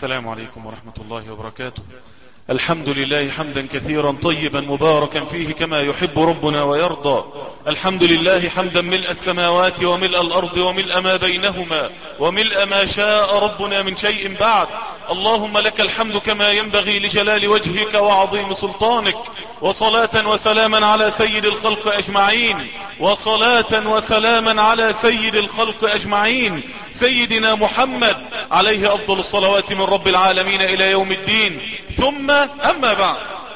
السلام عليكم ورحمة الله وبركاته الحمد لله حمدا كثيرا طيبا مباركا فيه كما يحب ربنا ويرضى الحمد لله حمدا ملء السماوات وملء الأرض وملء ما بينهما وملء ما شاء ربنا من شيء بعد اللهم لك الحمد كما ينبغي لجلال وجهك وعظيم سلطانك وصلاة وسلاما على سيد الخلق أجمعين وصلاة وسلاما على سيد الخلق أجمعين سيدنا محمد عليه أفضل الصلوات من رب العالمين إلى يوم الدين ثم أما بعد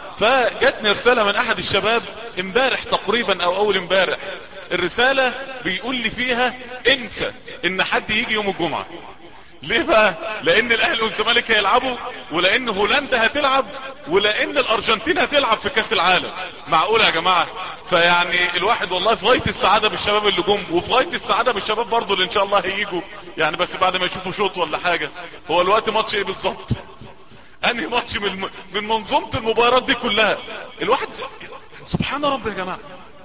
فجتني رسالة من أحد الشباب امبارح تقريبا أو أول امبارح الرسالة بيقول لي فيها انسى ان حد يجي يوم الجمعة ليه بقى لان الاهلي والزمالك هيلعبوا ولان هولندا هتلعب ولان الارجنتين هتلعب في كاس العالم معقول يا جماعة فيعني الواحد والله في غاية السعادة بالشباب اللي جم وفي غاية السعادة بالشباب برضو اللي ان شاء الله هيجوا يعني بس بعد ما يشوفوا شوط ولا حاجة هو الوقت ماتش ايه بالظبط انهي ماتش من من منظومة المباريات دي كلها الواحد سبحان ربي يا جماعة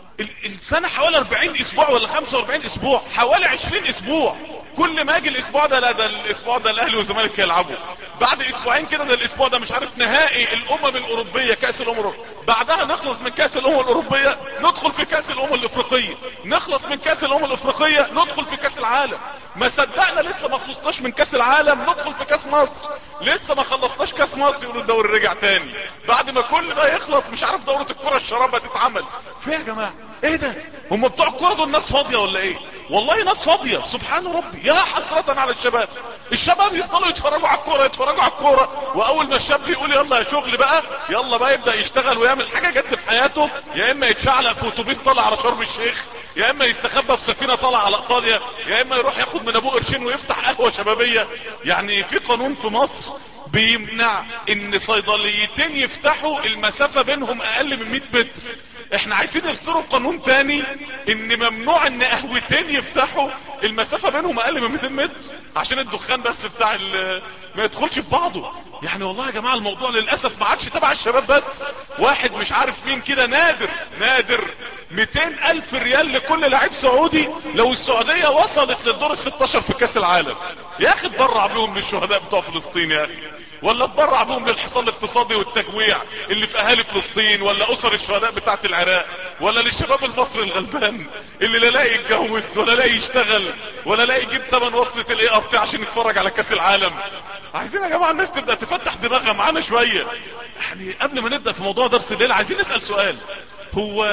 السنة حوالي 40 اسبوع ولا 45 اسبوع حوالي 20 اسبوع كل ما اجي الاسبوع ده لا ده الاسبوع ده الاهلي والزمالك هيلعبوا بعد اسبوعين كده ده الاسبوع ده مش عارف نهائي الامم الاوروبيه كاس الامم الأوروبية. بعدها نخلص من كاس الامم الاوروبيه ندخل في كاس الامم الافريقيه نخلص من كاس الامم الافريقيه ندخل في كاس العالم ما صدقنا لسه ما خلصناش من كاس العالم ندخل في كاس مصر لسه ما خلصناش كاس مصر يقولوا الدوري رجع تاني بعد ما كل ده يخلص مش عارف دوره الكره الشراب هتتعمل في يا جماعه ايه ده هم بتوع الكوره دول ناس فاضيه ولا ايه والله ناس فاضيه سبحان ربي يا حسرة على الشباب الشباب يفضلوا يتفرجوا على الكوره يتفرجوا على الكوره واول ما الشاب يقول يلا يا شغل بقى يلا بقى يبدا يشتغل ويعمل حاجه جد في حياته يا اما يتشعلق في اتوبيس طالع على شرم الشيخ يا اما يستخبى في سفينه طالعه على ايطاليا يا اما يروح ياخد من ابوه قرشين ويفتح قهوه شبابيه يعني في قانون في مصر بيمنع ان صيدليتين يفتحوا المسافة بينهم اقل من 100 متر احنا عايزين يفسروا قانون تاني ان ممنوع ان قهوتين يفتحوا المسافة بينهم اقل من 200 متر عشان الدخان بس بتاع ما يدخلش في بعضه يعني والله يا جماعة الموضوع للأسف ما عادش تبع الشباب بس واحد مش عارف مين كده نادر نادر 200 الف ريال لكل لاعب سعودي لو السعودية وصلت للدور ال 16 في كاس العالم يا اخي اتبرع بيهم للشهداء بتوع فلسطين يا اخي ولا اتبرع بهم للحصان الاقتصادي والتجويع اللي في اهالي فلسطين ولا اسر الشهداء بتاعه العراق ولا للشباب المصري الغلبان اللي لا لاقي يتجوز ولا لاقي يشتغل ولا لاقي يجيب ثمن وصلة الاي ار تي عشان يتفرج على كاس العالم عايزين يا جماعه الناس تبدا تفتح دماغها معانا شويه يعني قبل ما نبدا في موضوع درس الليل عايزين نسال سؤال هو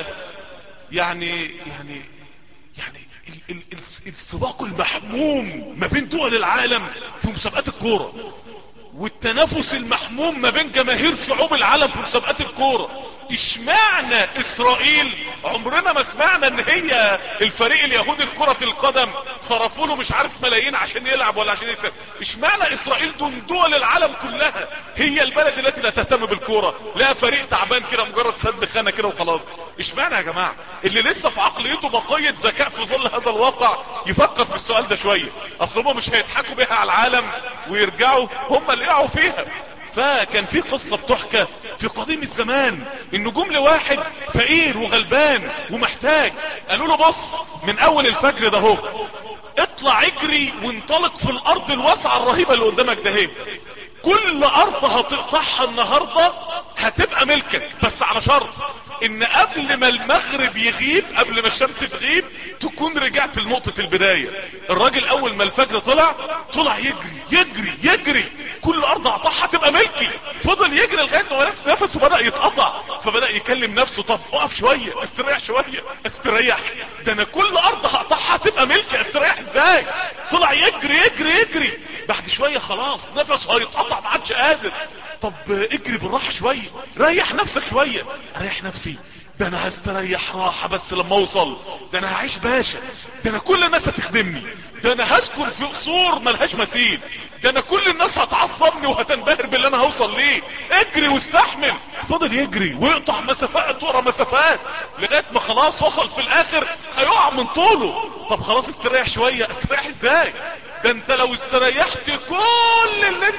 يعني يعني يعني ال- ال- ال- السباق المحموم ما بين دول العالم في مسابقات الكوره والتنافس المحموم ما بين جماهير شعوب العالم في مسابقات الكوره اشمعنى اسرائيل عمرنا ما سمعنا ان هي الفريق اليهودي لكرة القدم صرفوا له مش عارف ملايين عشان يلعب ولا عشان يكسب اشمعنى اسرائيل دون دول العالم كلها هي البلد التي لا تهتم بالكوره لا فريق تعبان كده مجرد سد خانه كده وخلاص اشمعنى يا جماعه اللي لسه في عقليته بقيه ذكاء في ظل هذا الواقع يفكر في السؤال ده شويه اصل هم مش هيضحكوا بيها على العالم ويرجعوا هم اللي يقعوا فيها فكان في قصة بتحكى في قديم الزمان ان جمل واحد فقير وغلبان ومحتاج قالوا له بص من اول الفجر ده هو اطلع اجري وانطلق في الارض الواسعة الرهيبة اللي قدامك ده هي كل ارض هتقطعها النهاردة هتبقى ملكك بس على شرط ان قبل ما المغرب يغيب قبل ما الشمس تغيب تكون رجعت لنقطة البداية الراجل اول ما الفجر طلع طلع يجري يجري يجري كل ارض اقطعها تبقى ملكي فضل يجري لغاية ما نفس نفسه بدأ يتقطع فبدأ يكلم نفسه طب اقف شوية استريح شوية استريح ده انا كل ارض هقطعها تبقى ملكي استريح ازاي طلع يجري يجري يجري بعد شوية خلاص نفسه هيتقطع ما عادش قادر طب اجري بالراحة شوية ريح نفسك شوية ريح نفسي ده انا هستريح راحة بس لما اوصل ده انا هعيش باشا ده انا كل الناس هتخدمني ده انا هسكن في قصور ملهاش مثيل ده انا كل الناس هتعصبني وهتنبهر باللي انا هوصل ليه اجري واستحمل فضل يجري ويقطع مسافات ورا مسافات لغاية ما خلاص وصل في الاخر هيقع من طوله طب خلاص استريح شوية استريح ازاي ده انت لو استريحت كل اللي انت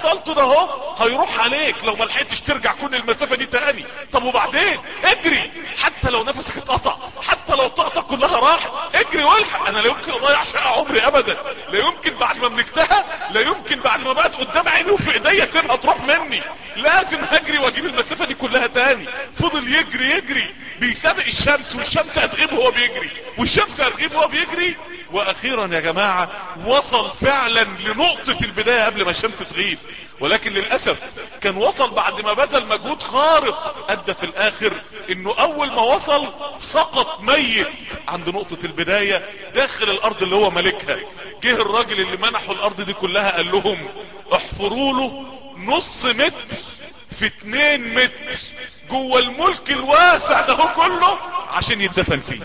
بطلته ده اهو هيروح عليك لو ما لحقتش ترجع كل المسافة دي تاني طب وبعدين اجري حتى لو نفسك اتقطع حتى لو طاقتك كلها راحت اجري والحق انا لا يمكن اضيع شقة عمري ابدا لا يمكن بعد ما ملكتها لا يمكن بعد ما بقت قدام عيني وفي ايديا سيبها تروح مني لازم هجري واجيب المسافة دي كلها تاني فضل يجري يجري بيسابق الشمس والشمس هتغيب وهو بيجري والشمس هتغيب وهو بيجري واخيرا يا جماعة وصل فعلا لنقطة البداية قبل ما الشمس تغيب ولكن للأسف كان وصل بعد ما بذل مجهود خارق ادى في الاخر انه اول ما وصل سقط ميت عند نقطة البداية داخل الارض اللي هو ملكها جه الراجل اللي منحوا الارض دي كلها قال لهم احفروا له نص متر في اتنين متر جوه الملك الواسع ده هو كله عشان يتدفن فيه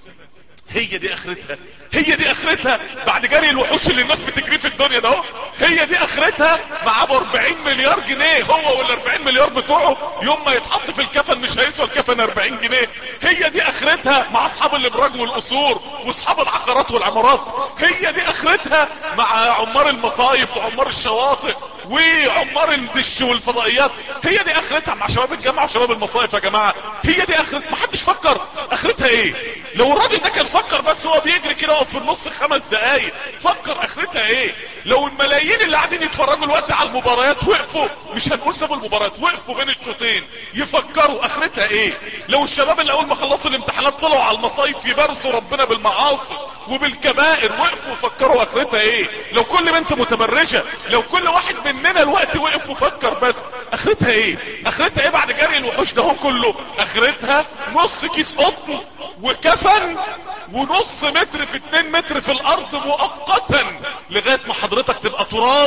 هي دي اخرتها هي دي اخرتها بعد جري الوحوش اللي الناس بتجري في الدنيا ده اهو هي دي اخرتها مع ب 40 مليار جنيه هو وال 40 مليار بتوعه يوم ما يتحط في الكفن مش هيسوى الكفن 40 جنيه هي دي اخرتها مع اصحاب الابراج والقصور واصحاب العقارات والعمارات هي دي اخرتها مع عمار المصايف وعمار الشواطئ وعمار الدش والفضائيات هي دي اخرتها مع شباب الجامعه وشباب المصايف يا جماعه هي دي اخرتها محدش فكر اخرتها ايه لو الراجل ده كان فكر بس هو بيجري كده وقف في النص خمس دقايق فكر اخرتها ايه لو الملايين اللي قاعدين يتفرجوا الوقت على المباريات وقفوا مش هنقول سابوا المباريات وقفوا بين الشوطين يفكروا اخرتها ايه لو الشباب اللي اول ما خلصوا الامتحانات طلعوا على المصايف يبارسوا ربنا بالمعاصي وبالكبائر وقفوا وفكروا اخرتها ايه لو كل بنت متبرجه لو كل واحد مننا الوقت وقف وفكر بس اخرتها ايه اخرتها ايه بعد جري الوحوش ده هو كله اخرتها نص كيس قطن وكفن ونص متر في اتنين متر في الارض مؤقتا لغاية ما حضرتك تبقى تراب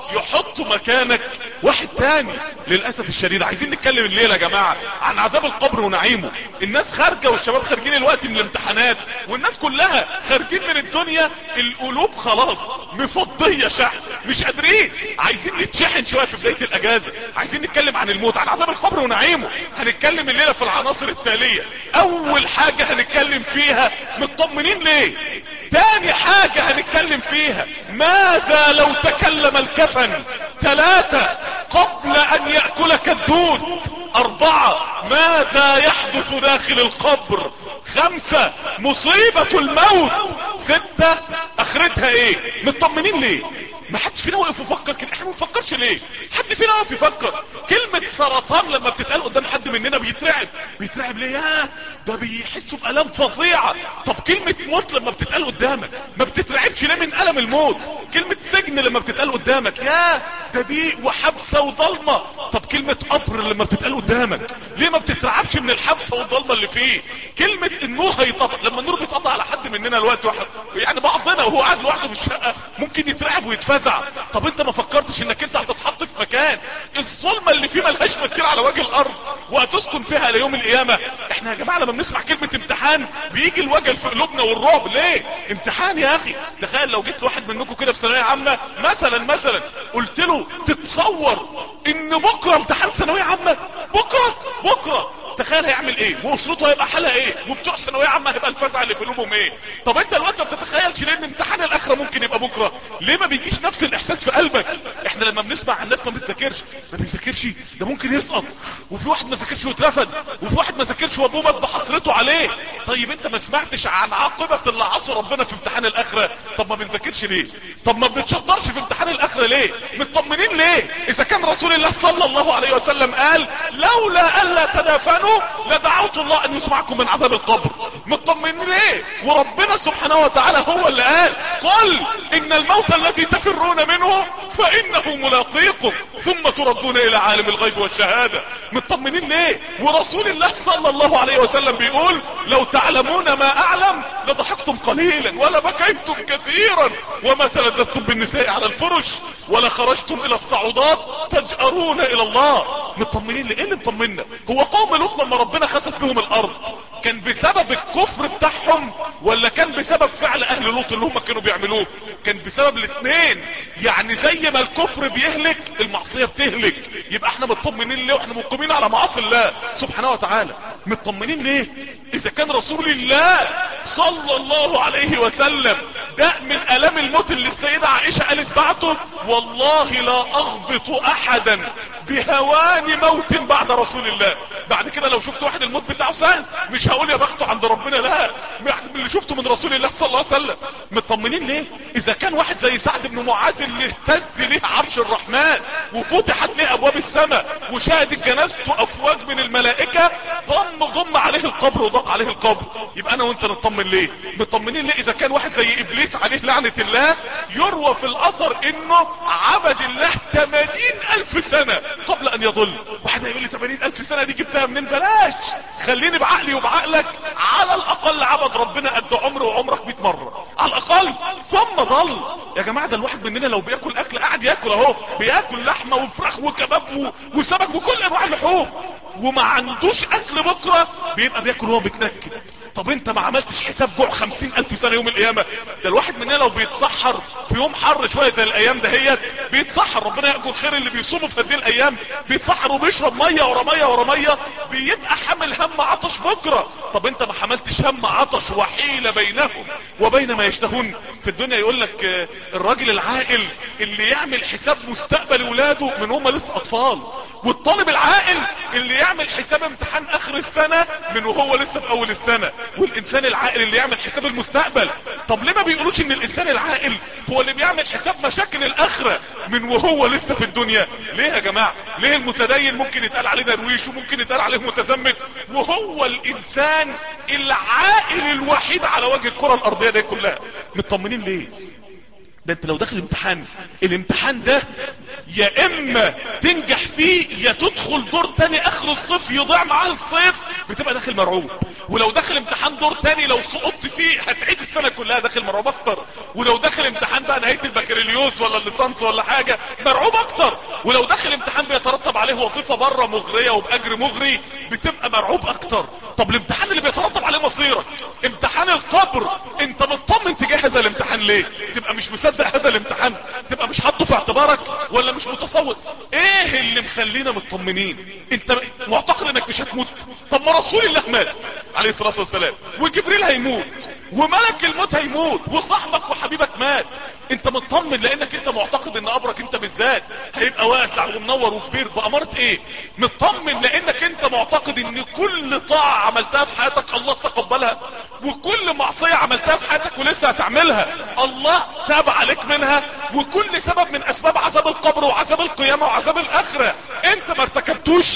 يحط مكانك واحد تاني للأسف الشديد عايزين نتكلم الليلة يا جماعة عن عذاب القبر ونعيمه الناس خارجة والشباب خارجين الوقت من الامتحانات والناس كلها خارجين من الدنيا القلوب خلاص مفضية شحن مش قادرين عايزين نتشحن شوية في بداية الاجازة عايزين نتكلم عن الموت عن عذاب القبر ونعيمه هنتكلم الليلة في العناصر التالية اول حاجة هنتكلم فيها مطمنين ليه تاني حاجة هنتكلم فيها ماذا لو تكلم الكفن ثلاثة قبل ان يأكلك الدود اربعة ماذا يحدث داخل القبر خمسة مصيبة الموت ستة اخرتها ايه مطمنين ليه ما حدش فينا واقف يفكر كده احنا ما بنفكرش ليه حد فينا واقف يفكر كلمة سرطان لما بتتقال قدام حد مننا بيترعب بيترعب ليه ياه ده بيحسوا بألم فظيعة طب كلمة موت لما بتتقال قدامك ما بتترعبش ليه من ألم الموت كلمة سجن لما بتتقال قدامك ياه ده ضيق وحبسة وضلمة طب كلمة قبر لما بتتقال قدامك ليه ما بتترعبش من الحبسة والضلمة اللي فيه كلمة النور هيطفى لما النور بيتقطع على حد مننا الوقت واحد يعني بعضنا وهو قاعد لوحده في الشقة ممكن يترعب ويتفزع طب انت ما فكرتش انك انت هتتحط في مكان الظلمة اللي فيه ملهاش مثيل على وجه الارض وهتسكن فيها ليوم القيامة احنا يا جماعة لما بنسمع كلمة امتحان بيجي الوجل في قلوبنا والرعب ليه امتحان يا اخي تخيل لو جيت لواحد منكم كده في ثانوية عامة مثلا مثلا قلت له تتصور ان بكرة امتحان ثانوية عامة بكرة بكرة تخيل هيعمل ايه واسرته هيبقى حالها ايه وبتوع ثانويه عامه هيبقى الفزع اللي في قلوبهم ايه طب انت دلوقتي ما بتتخيلش ليه ان امتحان الاخره ممكن يبقى بكره ليه ما بيجيش نفس الاحساس في قلبك احنا لما بنسمع عن ناس ما بتذاكرش ما بيذاكرش ده ممكن يسقط وفي واحد ما ذاكرش واترفد وفي واحد ما ذاكرش وابوه مات بحسرته عليه طيب انت ما سمعتش عن عاقبه اللي عصوا ربنا في امتحان الاخره طب ما بنذاكرش ليه طب ما بنتشطرش في امتحان الاخره ليه مطمنين ليه اذا كان رسول الله صلى الله عليه وسلم قال لولا الا تدافنوا لدعوا دعوت الله ان يسمعكم من عذاب القبر مطمئنين ليه وربنا سبحانه وتعالى هو اللي قال قل ان الموت الذي تفرون منه فانه ملاقيكم ثم تردون الى عالم الغيب والشهادة مطمئنين ليه ورسول الله صلى الله عليه وسلم بيقول لو تعلمون ما اعلم لضحكتم قليلا ولا بكيتم كثيرا وما تلذذتم بالنساء على الفرش ولا خرجتم الى الصعودات تجأرون الى الله مطمئنين ليه اللي مطمئنا هو قوم لوط لما ربنا خسف بهم الارض كان بسبب الكفر بتاعهم ولا كان بسبب فعل اهل لوط اللي هم كانوا بيعملوه كان بسبب الاثنين يعني زي ما الكفر بيهلك المعصية بتهلك يبقى احنا مطمنين ليه واحنا مقيمين على معاصي الله سبحانه وتعالى مطمنين ليه اذا كان رسول الله صلى الله عليه وسلم ده من الام الموت اللي السيدة عائشة قالت بعده والله لا اغبط احدا بهوان موت بعد رسول الله بعد كده لو شفت واحد الموت بتاعه سهل مش هقول يا بخته عند ربنا لا من اللي شفته من رسول الله صلى الله عليه وسلم مطمنين ليه اذا كان واحد زي سعد بن معاذ اللي اهتز ليه عرش الرحمن وفتحت ليه ابواب السماء وشاهدت جنازته افواج من الملائكة ضم ضم عليه القبر وضاق عليه القبر يبقى انا وانت نطمن ليه مطمنين ليه اذا كان واحد زي ابليس عليه لعنة الله يروى في الاثر انه عبد الله 80 الف سنة قبل ان يضل واحد هيقول لي 80 الف سنة دي جبتها منين بلاش خليني بعقلي وبعقلك على الاقل عبد ربنا قد عمره وعمرك 100 مرة على الاقل ثم ضل يا جماعة ده الواحد مننا لو بياكل اكل قاعد ياكل اهو بياكل لحمة وفراخ وكباب و- وسمك وكل انواع اللحوم وما عندوش اكل بكرة بيبقى بياكل وهو بيتنكد طب انت ما عملتش حساب جوع خمسين الف سنة يوم القيامة ده الواحد مننا لو بيتسحر في يوم حر شوية زي الايام دهيت بيتسحر ربنا يأكل خير اللي بيصوموا في هذه الايام بيتسحر وبيشرب مية ورا مية ورا مية بيبقى حامل هم عطش بكرة طب انت ما حملتش هم عطش وحيلة بينهم وبين ما يشتهون في الدنيا يقول لك آه، الراجل العاقل اللي يعمل حساب مستقبل ولاده من هم لسه اطفال والطالب العاقل اللي يعمل حساب امتحان اخر السنة من وهو لسه في اول السنة والانسان العاقل اللي يعمل حساب المستقبل طب ليه ما بيقولوش ان الانسان العاقل هو اللي بيعمل حساب مشاكل الاخرة من وهو لسه في الدنيا ليه يا جماعة ليه المتدين ممكن يتقال عليه درويش وممكن يتقال عليه متزمت وهو الانسان العاقل الوحيد على وجه الكرة الارضية دي كلها مطمنين ليه ده انت لو داخل امتحان الامتحان ده يا اما تنجح فيه يا تدخل دور تاني اخر الصيف يضيع معاه الصيف بتبقى داخل مرعوب ولو داخل امتحان دور تاني لو سقطت فيه هتعيد السنة كلها داخل مرعوب اكتر ولو داخل امتحان بقى نهاية البكالوريوس ولا الليسانس ولا حاجة مرعوب اكتر ولو داخل امتحان بيترتب عليه وظيفة بره مغرية وباجر مغري بتبقى مرعوب اكتر طب الامتحان اللي بيترتب عليه مصيرك امتحان القبر انت مطمن تجاه هذا الامتحان ليه تبقى مش مصدق هذا الامتحان تبقى مش حاطه في اعتبارك ولا مش متصور ايه اللي مخلينا مطمنين انت معتقد انك مش هتموت طب ما رسول الله مات عليه الصلاة والسلام وجبريل هيموت وملك الموت هيموت وصاحبك وحبيبك مات انت مطمن لانك انت معتقد ان قبرك انت بالذات هيبقى واسع ومنور وكبير بأمارة ايه مطمن لانك انت معتقد ان كل طاعة عملتها في حياتك الله تقبلها وكل معصية عملتها في حياتك ولسه هتعملها الله تاب عليك منها وكل سبب من اسباب عذاب القبر وعذاب القيامة وعذاب الاخرة انت ما ارتكبتوش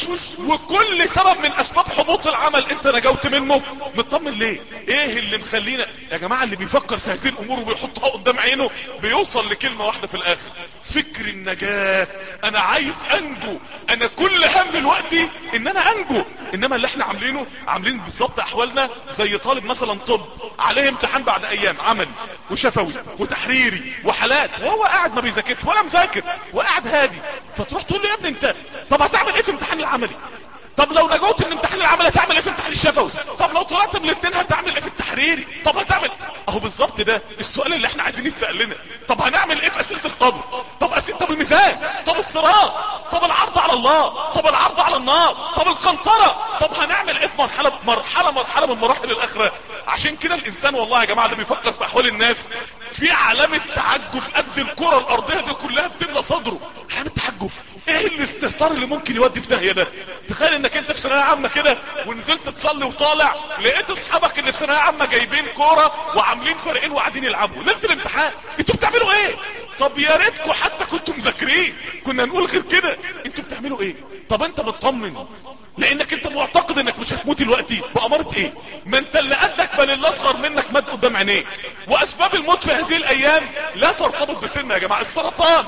وكل سبب من اسباب حبوط العمل انت نجوت منه مطمن ليه ايه اللي مخلينا يا جماعة اللي بيفكر في هذه الامور وبيحطها قدام عينه بيوصل لكلمة واحدة في الاخر فكر النجاة انا عايز انجو انا كل هم دلوقتي ان انا انجو انما اللي احنا عاملينه عاملين بالظبط احوالنا زي طالب مثلا طب عليه امتحان بعد ايام عملي وشفوي وتحريري وحالات وهو قاعد ما بيذاكرش ولا مذاكر وقاعد هادي فتروح تقول له يا ابني انت طب هتعمل ايه في امتحان العملي طب لو نجوت من امتحان العمل هتعمل ايه في امتحان الشفوي طب لو طلعت من الاثنين هتعمل ايه في التحريري طب هتعمل اهو بالظبط ده السؤال اللي احنا عايزين يتسال لنا طب هنعمل ايه في اسئله القبر طب اسئله طب الميزان طب الصراط طب العرض على الله طب العرض على النار طب القنطره طب هنعمل ايه في مرحله مرحله مرحله من مراحل الاخره عشان كده الانسان والله يا جماعه اللي بيفكر في احوال الناس في علامه تعجب قد الكره الارضيه دي كلها بتملى صدره علامه تعجب ايه الاستهتار اللي ممكن يودي في داهيه ده تخيل انك انت في ثانويه عامه كده ونزلت تصلي وطالع لقيت اصحابك اللي في ثانويه عامه جايبين كوره وعاملين فريقين وقاعدين يلعبوا ليله الامتحان انتوا بتعملوا ايه طب يا ريتكم حتى كنتوا مذاكرين كنا نقول غير كده انتوا بتعملوا ايه طب انت مطمن لانك انت معتقد انك مش هتموت دلوقتي بأمارة ايه ما انت اللي قدك بل اللي اصغر منك مات قدام عينيك واسباب الموت في هذه الايام لا ترتبط بسن يا جماعة السرطان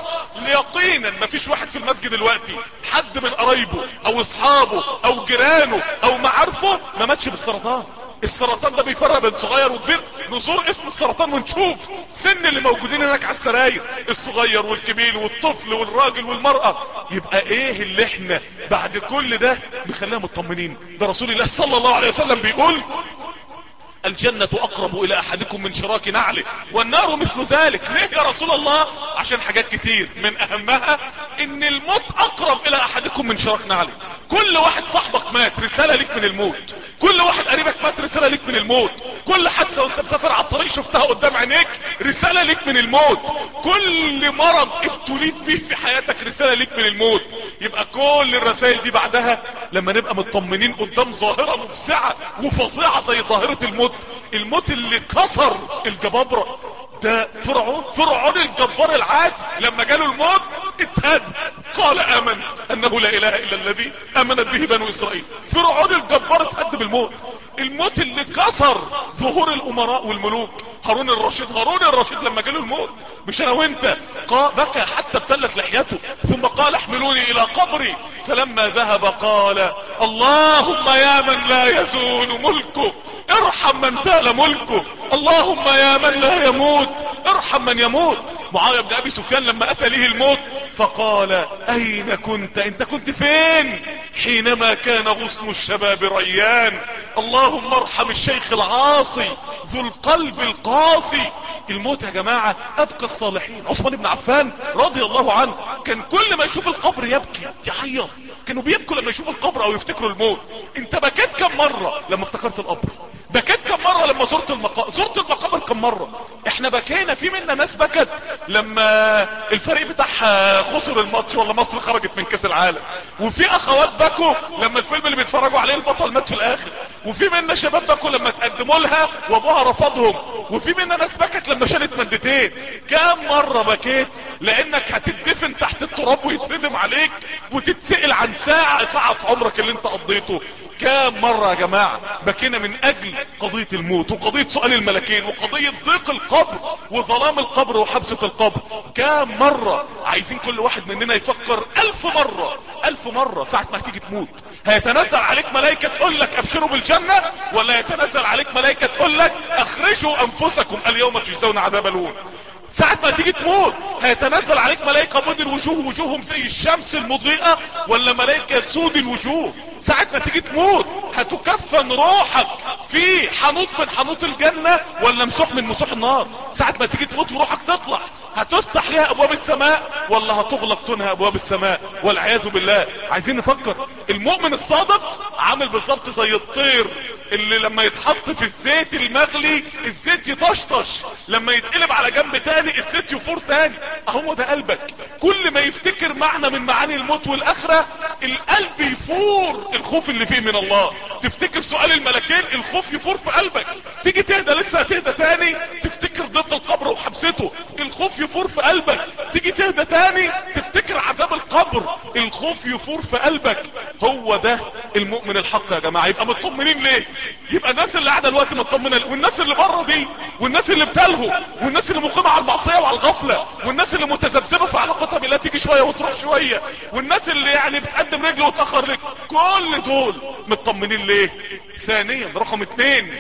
يقينا ما فيش واحد في المسجد دلوقتي حد من قرايبه او اصحابه او جيرانه او معارفه ما ماتش بالسرطان السرطان ده بيفرق بين صغير وكبير نزور اسم السرطان ونشوف سن اللي موجودين هناك على السراير الصغير والكبير والطفل والراجل والمرأة يبقى ايه اللي احنا بعد كل ده مخلينا مطمنين ده رسول الله صلى الله عليه وسلم بيقول الجنة اقرب الى احدكم من شراك نعله والنار مثل ذلك ليه يا رسول الله عشان حاجات كتير من اهمها ان الموت اقرب الى احدكم من شراك نعله كل واحد صاحبك مات رسالة لك من الموت كل واحد قريبك مات رسالة ليك من الموت كل حادثة وانت مسافر على الطريق شفتها قدام عينيك رسالة ليك من الموت كل مرض ابتليت به في حياتك رسالة ليك من الموت يبقى كل الرسائل دي بعدها لما نبقى مطمنين قدام ظاهرة مفزعة وفظيعة زي ظاهرة الموت الموت اللي كسر الجبابرة ده فرعون فرعون الجبار العادي لما جاله الموت اتهد قال امن انه لا اله الا الذي امنت به بنو اسرائيل فرعون الجبار اتهد بالموت الموت اللي كسر ظهور الامراء والملوك هارون الرشيد هارون الرشيد لما جاله الموت مش انا وانت بكى حتى ابتلت لحيته ثم قال احملوني الى قبري فلما ذهب قال اللهم يا من لا يزول ملكه ارحم من زال ملكه اللهم يا من لا يموت ارحم من يموت معاوية بن ابي سفيان لما اتى له الموت فقال اين كنت انت كنت فين حينما كان غصن الشباب ريان اللهم ارحم الشيخ العاصي ذو القلب القاسي الموت يا جماعة ابقى الصالحين عثمان بن عفان رضي الله عنه كان كل ما يشوف القبر يبكي يعيط كانوا بيبكوا لما يشوفوا القبر او يفتكروا الموت انت بكيت كم مرة لما افتكرت القبر بكيت كم مرة لما زرت المقابر زرت المقابر كم مرة احنا بكينا في منا ناس بكت لما الفريق بتاعها خسر الماتش ولا مصر خرجت من كاس العالم وفي اخوات بكوا لما الفيلم اللي بيتفرجوا عليه البطل مات في الاخر وفي منا شباب بكوا لما تقدموا لها وابوها رفضهم وفي منا ناس بكت لما شالت مادتين كم مرة بكيت لانك هتدفن تحت التراب ويتردم عليك وتتسأل عن ساعة ساعة عمرك اللي انت قضيته كم مرة يا جماعة بكينا من اجل قضية الموت وقضية سؤال الملكين وقضية ضيق القبر وظلام القبر وحبسة القبر كم مرة عايزين كل واحد مننا يفكر الف مرة الف مرة ساعة ما هتيجي تموت هيتنزل عليك ملائكة تقول لك ابشروا بالجنة ولا يتنزل عليك ملائكة تقول لك اخرجوا انفسكم اليوم تجزون عذاب الهون ساعة ما تيجي تموت هيتنزل عليك ملائكة بيض الوجوه وجوههم زي الشمس المضيئة ولا ملائكة سود الوجوه ساعة ما تيجي تموت هتكفن روحك في حنوط من حنوط الجنة ولا مسوح من مسوح النار ساعة ما تيجي تموت وروحك تطلع هتفتح ليها ابواب السماء ولا هتغلق تنها ابواب السماء والعياذ بالله عايزين نفكر المؤمن الصادق عامل بالظبط زي الطير اللي لما يتحط في الزيت المغلي الزيت يطشطش لما يتقلب على جنب تاني الزيت يفور تاني اهو ده قلبك كل ما يفتكر معنى من معاني الموت والاخرة القلب يفور الخوف اللي فيه من الله تفتكر سؤال الملكين الخوف يفور في قلبك تيجي تهدى لسه هتهدى تاني تفتكر ضد القبر وحبسته الخوف يفور في قلبك تيجي تهدى تاني تفتكر عذاب القبر الخوف يفور في قلبك هو ده المؤمن الحق يا جماعة يبقى مطمنين ليه يبقى الناس اللي قاعدة الوقت مطمنة والناس اللي بره دي والناس اللي بتلهو والناس اللي مقيمة على المعصية وعلى الغفلة والناس اللي متذبذبة في علاقتها بالله تيجي شوية وتروح شوية والناس اللي يعني بتقدم رجل وتأخر رجل كل دول مطمنين ليه ثانيا رقم اتنين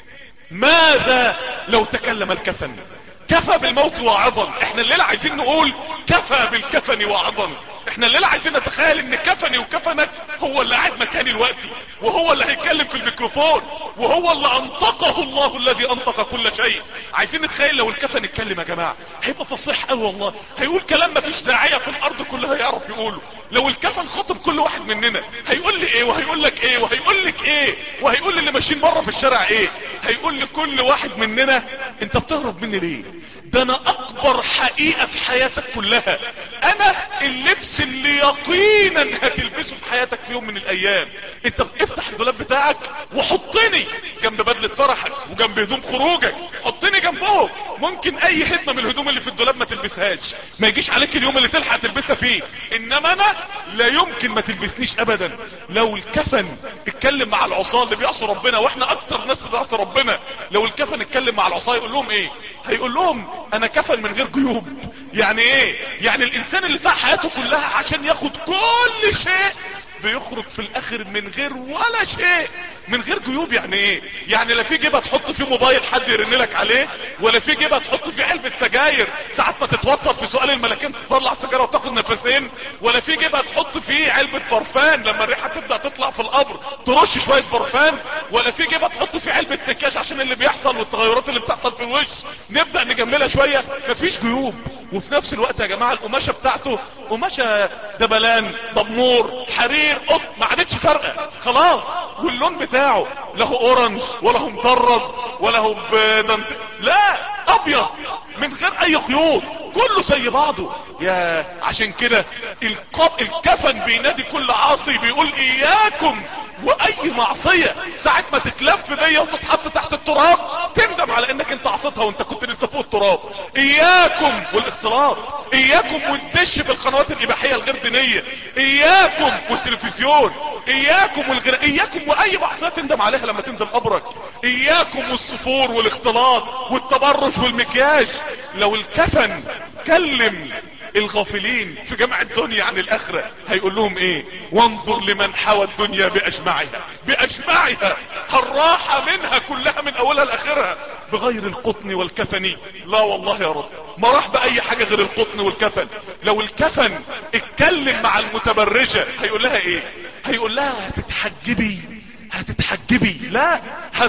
ماذا لو تكلم الكفن كفى بالموت واعظا احنا الليلة عايزين نقول كفى بالكفن واعظا احنا الليلة عايزين نتخيل ان كفني وكفنك هو اللي قاعد مكاني الوقتي وهو اللي هيتكلم في الميكروفون وهو اللي انطقه الله الذي انطق كل شيء عايزين نتخيل لو الكفن اتكلم يا جماعة هيبقى فصيح قوي والله هيقول كلام مفيش داعية في الارض كلها يعرف يقوله لو الكفن خاطب كل واحد مننا هيقول لي ايه وهيقول لك ايه وهيقول لك ايه وهيقول للي ماشيين بره في الشارع ايه هيقول لكل واحد مننا انت بتهرب مني ليه ده انا اكبر حقيقة في حياتك كلها انا اللبس اللي يقينا هتلبسه في حياتك في يوم من الايام انت افتح الدولاب بتاعك وحطني جنب بدلة فرحك وجنب هدوم خروجك حطني جنبهم ممكن اي هدمة من الهدوم اللي في الدولاب ما تلبسهاش ما يجيش عليك اليوم اللي تلحق تلبسها فيه انما انا لا يمكن ما تلبسنيش ابدا لو الكفن اتكلم مع العصاة اللي بيعصوا ربنا واحنا اكتر ناس بتعصي ربنا لو الكفن اتكلم مع العصاة يقول لهم ايه هيقول لهم انا كفن من غير جيوب يعني ايه يعني الانسان اللي ساعة حياته كلها عشان ياخد كل شيء بيخرج في الاخر من غير ولا شيء من غير جيوب يعني ايه يعني لا في جيبه تحط فيه موبايل حد يرن لك عليه ولا في جيبه تحط فيه علبه سجاير ساعات ما تتوتر في سؤال الملكين تطلع سيجاره وتاخد نفسين ولا في جيبه تحط فيه علبه برفان لما الريحه تبدا تطلع في القبر ترش شويه برفان ولا في جيبه تحط فيه علبه نكاش عشان اللي بيحصل والتغيرات اللي بتحصل في الوش نبدا نجملها شويه مفيش جيوب وفي نفس الوقت يا جماعه القماشه بتاعته قماشه دبلان ضمور حرير قط ما عادتش فارقه خلاص واللون بتاعه لا هو اورنج ولا هو مطرز ولا هو بدنت لا ابيض من غير اي خيوط كله زي بعضه يا عشان كده القب الكفن بينادي كل عاصي بيقول اياكم واي معصية ساعة ما تتلف بيا وتتحط تحت التراب تندم على انك انت عصيتها وانت كنت لسه فوق التراب اياكم والاختلاط اياكم والدش بالقنوات الاباحية الغير دينية اياكم والتلفزيون اياكم والغير اياكم واي معصية تندم عليها لما تنزل قبرك اياكم والصفور والاختلاط والتبرج والمكياج لو الكفن كلم الغافلين في جمع الدنيا عن الاخرة هيقول لهم ايه وانظر لمن حوى الدنيا باجمعها باجمعها الراحة منها كلها من اولها لاخرها بغير القطن والكفن لا والله يا رب ما راح باي حاجة غير القطن والكفن لو الكفن اتكلم مع المتبرجة هيقول لها ايه هيقول لها هتتحجبي هتتحجبي لا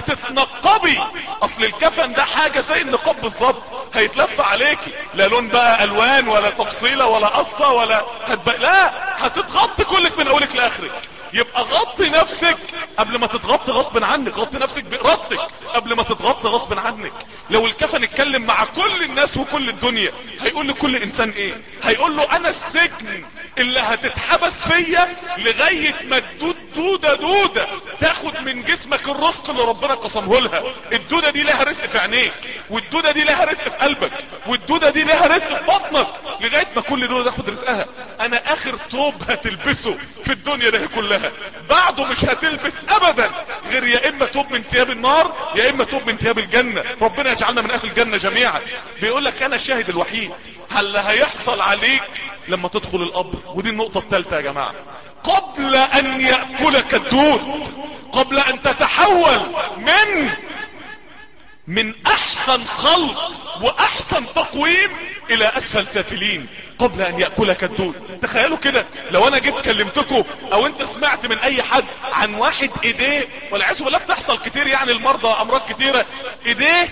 هتتنقبي اصل الكفن ده حاجة زي النقاب بالظبط هيتلف عليكي لا لون بقى الوان ولا تفصيلة ولا قصة ولا هتبقى لا هتتغطي كلك من اولك لاخرك يبقى غطي نفسك قبل ما تتغطي غصب عنك غطي نفسك بإرادتك قبل ما تتغطي غصب عنك لو الكفن اتكلم مع كل الناس وكل الدنيا هيقول لكل انسان ايه هيقول له انا السجن اللي هتتحبس فيا لغاية ما تدود دودة دودة تاخد من جسمك الرزق اللي ربنا قسمه لها الدودة دي لها رزق في عينيك والدودة دي لها رزق في قلبك والدودة دي لها رزق في بطنك لغاية ما كل دودة تاخد رزقها انا اخر توب هتلبسه في الدنيا ده كلها بعده مش هتلبس ابدا غير يا اما توب من ثياب النار يا اما توب من ثياب الجنة ربنا يجعلنا من اهل الجنة جميعا بيقول لك انا الشاهد الوحيد هل هيحصل عليك لما تدخل القبر ودي النقطة الثالثة يا جماعة قبل ان يأكلك الدود قبل ان تتحول من من احسن خلق واحسن تقويم الى اسفل سافلين قبل ان يأكلك الدود تخيلوا كده لو انا جيت كلمتكم او انت سمعت من اي حد عن واحد ايديه والعياذ بالله بتحصل كتير يعني المرضى امراض كتيرة ايديه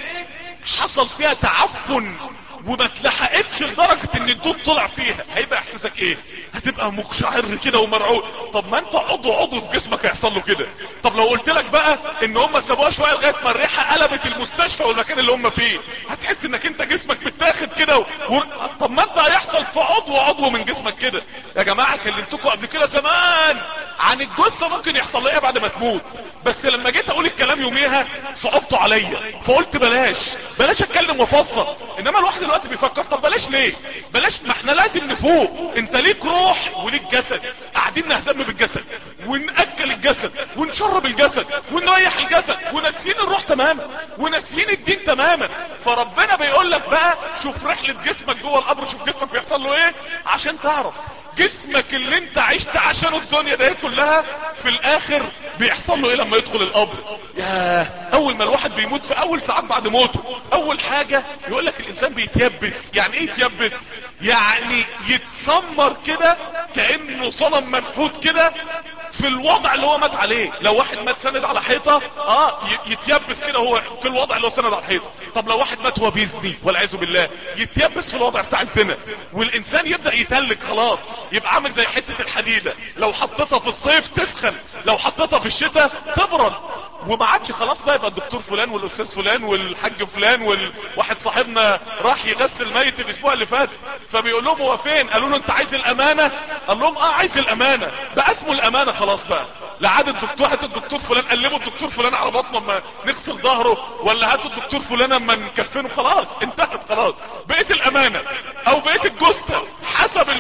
حصل فيها تعفن وما اتلحقتش لدرجة ان الدود طلع فيها هيبقى احساسك ايه هتبقى مقشعر كده ومرعوب طب ما انت عضو عضو في جسمك هيحصل له كده طب لو قلت لك بقى ان هم سابوها شويه لغايه ما الريحه قلبت المستشفى والمكان اللي هم فيه هتحس انك انت جسمك متاخد كده و... و... طب ما انت هيحصل في عضو عضو من جسمك كده يا جماعه كلمتكم قبل كده زمان عن الجثه ممكن يحصل لها ايه بعد ما تموت بس لما جيت اقول الكلام يوميها صعبته عليا فقلت بلاش بلاش اتكلم وافصل انما الواحد دلوقتي بيفكر طب بلاش ليه بلاش ما احنا لازم نفوق انت ليك روح وليك جسد قاعدين نهتم بالجسد ونأكل الجسد ونشرب الجسد ونريح الجسد وناسيين الروح تماما وناسيين الدين تماما فربنا بيقول لك بقى شوف رحلة جسمك جوه القبر شوف جسمك بيحصل له ايه عشان تعرف جسمك اللي انت عشت عشانه الدنيا ده كلها في الاخر بيحصل له ايه لما يدخل القبر يا اول ما الواحد بيموت في اول ساعات بعد موته اول حاجة يقول لك الانسان بيتيبس يعني ايه يتيبس يعني يتسمر كده كأنه صنم منحوت كده في الوضع اللي هو مات عليه لو واحد مات سند على حيطة اه يتيبس كده هو في الوضع اللي هو سند على الحيطة طب لو واحد مات هو بيزني والعياذ بالله يتيبس في الوضع بتاع الزنا والانسان يبدأ يتلك خلاص يبقى عامل زي حتة الحديدة لو حطيتها في الصيف تسخن لو حطيتها في الشتاء تبرد وما عادش خلاص بقى يبقى الدكتور فلان والاستاذ فلان والحاج فلان والواحد صاحبنا راح يغسل ميت الاسبوع اللي فات فبيقول لهم هو فين قالوا له انت عايز الامانه قال لهم اه عايز الامانه بقى اسمه الامانه خلاص بقى لا عاد الدكتور هات الدكتور فلان قلبوا الدكتور فلان على بطنه اما نغسل ظهره ولا هاتوا الدكتور فلان اما نكفنه خلاص انتهت خلاص بقيت الامانه او بقيت الجثه حسب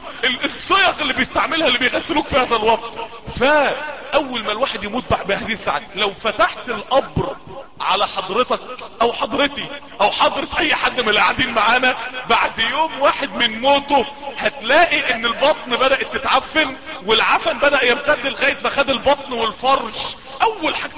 الصيغ اللي بيستعملها اللي بيغسلوك في هذا الوقت فاول ما الواحد يموت بهذه الساعه لو فتحت القبر على حضرتك او حضرتي او حضرة اي حد من اللي قاعدين معانا بعد يوم واحد من موته هتلاقي ان البطن بدأت تتعفن والعفن بدأ يمتد لغاية ما خد البطن والفرج اول حاجة اكثر حاجة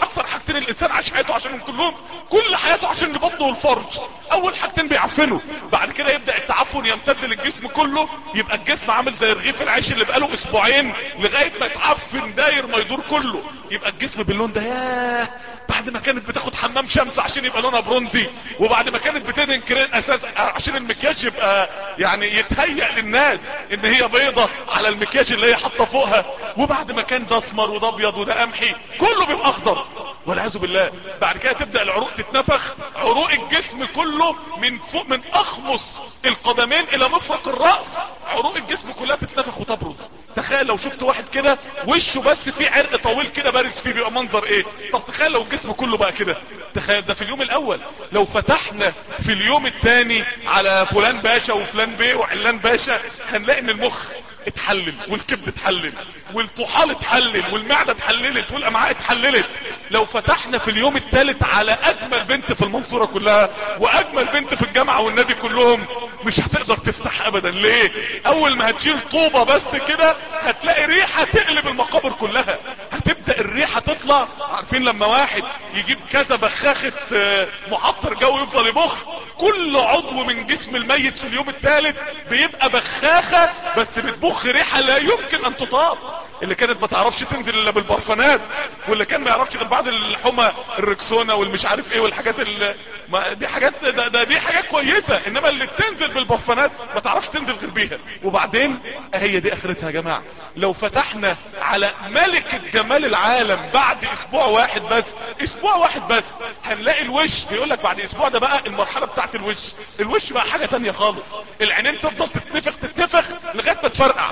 حاجتين الانسان عاش حياته عشانهم كلهم كل حياته عشان البطن والفرج اول حاجتين بيعفنوا بعد كده يبدا التعفن يمتد للجسم كله يبقى الجسم عامل زي رغيف العيش اللي بقاله اسبوعين لغايه ما يتعفن داير ما يدور كله يبقى الجسم باللون ده ياه بعد ما كانت بتاخد حمام شمس عشان يبقى لونها برونزي وبعد ما كانت بتدهن كريم اساس عشان المكياج يبقى يعني يتهيأ للناس ان هي بيضة على المكياج اللي هي حاطه فوقها وبعد ما كان ده اسمر وده ابيض وده قمحي كله بيبقى اخضر والعياذ بالله بعد كده تبدا العروق تتنفخ عروق الجسم كله من فوق من اخمص القدمين الى مفرق الراس عروق الجسم كلها تتنفخ وتبرز تخيل لو شفت واحد كده وشه بس فيه عرق طويل كده بارز فيه بيبقى منظر ايه طب تخيل لو الجسم كله بقى كده تخيل ده في اليوم الاول لو فتحنا في اليوم الثاني على فلان باشا وفلان بيه وعلان باشا هنلاقي ان المخ اتحلل والكبد اتحلل والطحال اتحلل والمعدة اتحللت والامعاء اتحللت لو فتحنا في اليوم الثالث على اجمل بنت في المنصورة كلها واجمل بنت في الجامعة والنادي كلهم مش هتقدر تفتح ابدا ليه اول ما هتشيل طوبة بس كده هتلاقي ريحة تقلب المقابر كلها هتبدأ الريحة تطلع عارفين لما واحد يجيب كذا بخاخة آه، معطر جو يفضل يبخ كل عضو من جسم الميت في اليوم الثالث بيبقى بخاخة بس بتبخ ريحة لا يمكن ان تطاق اللي كانت ما تعرفش تنزل الا بالبرفانات واللي كان ما يعرفش غير بعض الحمى الركسونا والمش عارف ايه والحاجات اللي ما دي حاجات ده, ده دي حاجات كويسه انما اللي تنزل بالبرفانات ما تعرفش تنزل غير بيها وبعدين هي دي اخرتها يا جماعه لو فتحنا على ملكه جمال العالم بعد اسبوع واحد بس اسبوع واحد بس هنلاقي الوش بيقول لك بعد اسبوع ده بقى المرحله بتاعت الوش الوش بقى حاجه تانية خالص العينين تفضل تتنفخ تتنفخ لغايه ما تفرقع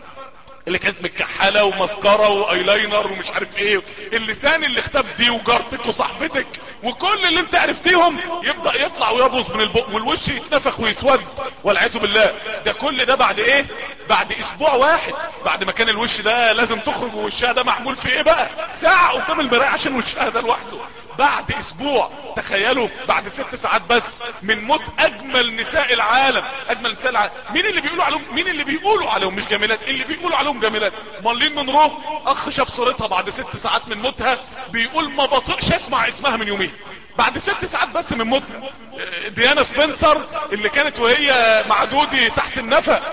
اللي كانت متكحله ومسكره وايلاينر ومش عارف ايه اللسان اللي اختب دي وجارتك وصاحبتك وكل اللي انت عرفتيهم يبدا يطلع ويبوظ من البق والوش يتنفخ ويسود والعياذ بالله ده كل ده بعد ايه بعد اسبوع واحد بعد ما كان الوش ده لازم تخرج ووشها ده معمول في ايه بقى ساعه قدام المرايه عشان وشها ده لوحده بعد اسبوع تخيلوا بعد ست ساعات بس من موت اجمل نساء العالم اجمل نساء العالم مين اللي بيقولوا عليهم مين اللي بيقولوا عليهم مش جميلات اللي بيقولوا عليهم جميلات مارلين مونرو اخ شاف صورتها بعد ست ساعات من موتها بيقول ما بطيقش اسمع اسمها من يومين بعد ست ساعات بس من موتها ديانا سبنسر اللي كانت وهي مع دودي تحت النفق